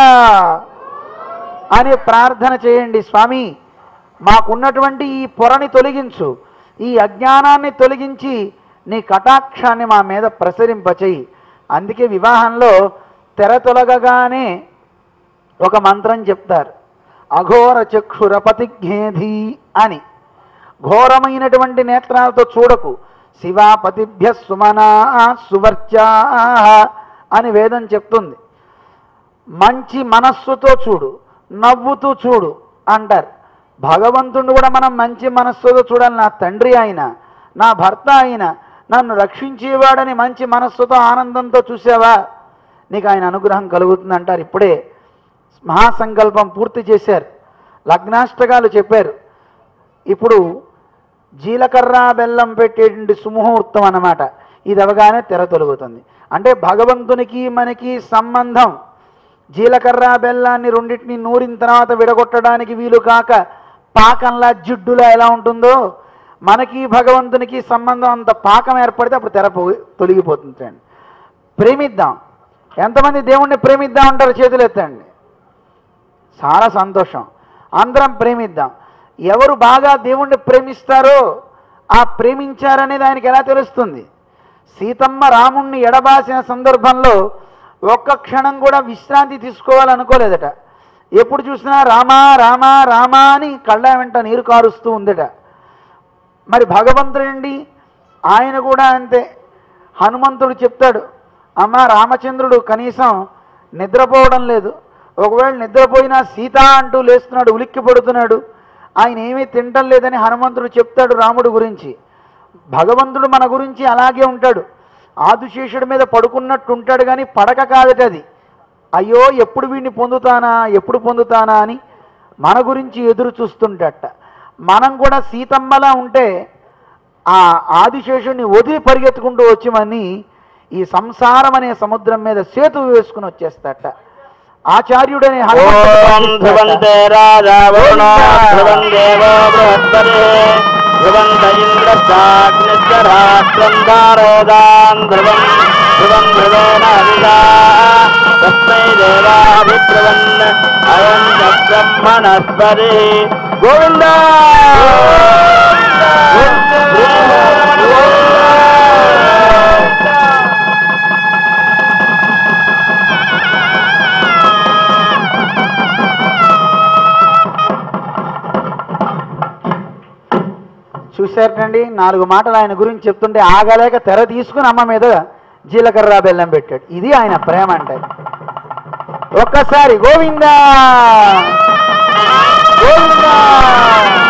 అని ప్రార్థన చేయండి స్వామి మాకున్నటువంటి ఈ పొరని తొలగించు ఈ అజ్ఞానాన్ని తొలగించి నీ కటాక్షాన్ని మా మీద ప్రసరింపచేయి అందుకే వివాహంలో తెర తొలగగానే ఒక మంత్రం చెప్తారు అఘోర చక్షుర పతిఘ్నేధి అని ఘోరమైనటువంటి నేత్రాలతో చూడకు శివాపతిభ్య సుమనా సువర్చా అని వేదం చెప్తుంది మంచి మనస్సుతో చూడు నవ్వుతూ చూడు అంటారు భగవంతుడు కూడా మనం మంచి మనస్సుతో చూడాలి నా తండ్రి ఆయన నా భర్త ఆయన నన్ను రక్షించేవాడని మంచి మనస్సుతో ఆనందంతో చూసావా నీకు ఆయన అనుగ్రహం కలుగుతుంది అంటారు ఇప్పుడే మహాసంకల్పం పూర్తి చేశారు లగ్నాష్టకాలు చెప్పారు ఇప్పుడు జీలకర్ర బెల్లం పెట్టేటువంటి సుముహూర్తం అన్నమాట ఇది అవగానే తెర తొలుగుతుంది అంటే భగవంతునికి మనకి సంబంధం జీలకర్ర బెల్లాన్ని రెండింటిని నూరిన తర్వాత విడగొట్టడానికి వీలు కాక పాకంలా జిడ్డులా ఎలా ఉంటుందో మనకి భగవంతునికి సంబంధం అంత పాకం ఏర్పడితే అప్పుడు తెర పోయి తొలగిపోతుంది చూడండి. ప్రేమిద్దాం ఎంతమంది దేవుణ్ణి ప్రేమిద్దాం అంటారు చేతులు ఎత్తండి చాలా సంతోషం అందరం ప్రేమిద్దాం ఎవరు బాగా దేవుణ్ణి ప్రేమిస్తారో ఆ ప్రేమించారనేది ఆయనకి ఎలా తెలుస్తుంది సీతమ్మ రాముణ్ణి ఎడబాసిన సందర్భంలో ఒక్క క్షణం కూడా విశ్రాంతి తీసుకోవాలనుకోలేదట ఎప్పుడు చూసినా రామా రామా రామా అని కళ్ళ వెంట నీరు కారుస్తూ ఉందట మరి భగవంతుడండి ఆయన కూడా అంతే హనుమంతుడు చెప్తాడు అమ్మ రామచంద్రుడు కనీసం నిద్రపోవడం లేదు ఒకవేళ నిద్రపోయినా సీత అంటూ లేస్తున్నాడు ఉలిక్కి పడుతున్నాడు ఆయన ఏమీ తింటం లేదని హనుమంతుడు చెప్తాడు రాముడు గురించి భగవంతుడు మన గురించి అలాగే ఉంటాడు ఆదిశేషుడి మీద పడుకున్నట్టు ఉంటాడు కానీ పడక కాదట అది అయ్యో ఎప్పుడు వీడిని పొందుతానా ఎప్పుడు పొందుతానా అని మన గురించి ఎదురు చూస్తుంటట మనం కూడా సీతమ్మలా ఉంటే ఆ ఆదిశేషుడిని వదిలి పరిగెత్తుకుంటూ వచ్చి ఈ సంసారం అనే సముద్రం మీద సేతు వేసుకుని వచ్చేస్తాట ఆచార్యుడనే హనుమంతుడు ఓం ధ్రువంతే రాజా వరుణో ధ్రువం దేవో బృహస్పతి ధ్రువంత ఇంద్రస్తాగ్నిశ్చరాత్రం ధారోదాన్ ధ్రువం ధ్రువం ధ్రువేణ అవిగా తస్మై దేవాభిధ్రువన్ అయం చ బ్రహ్మణస్పతి గోవింద చూశారటండి నాలుగు మాటలు ఆయన గురించి చెప్తుంటే ఆగలేక తెర తీసుకుని అమ్మ మీద జీలకర్ర బెల్లం పెట్టాడు ఇది ఆయన ప్రేమ అంటే ఒక్కసారి గోవిందా గోవిందా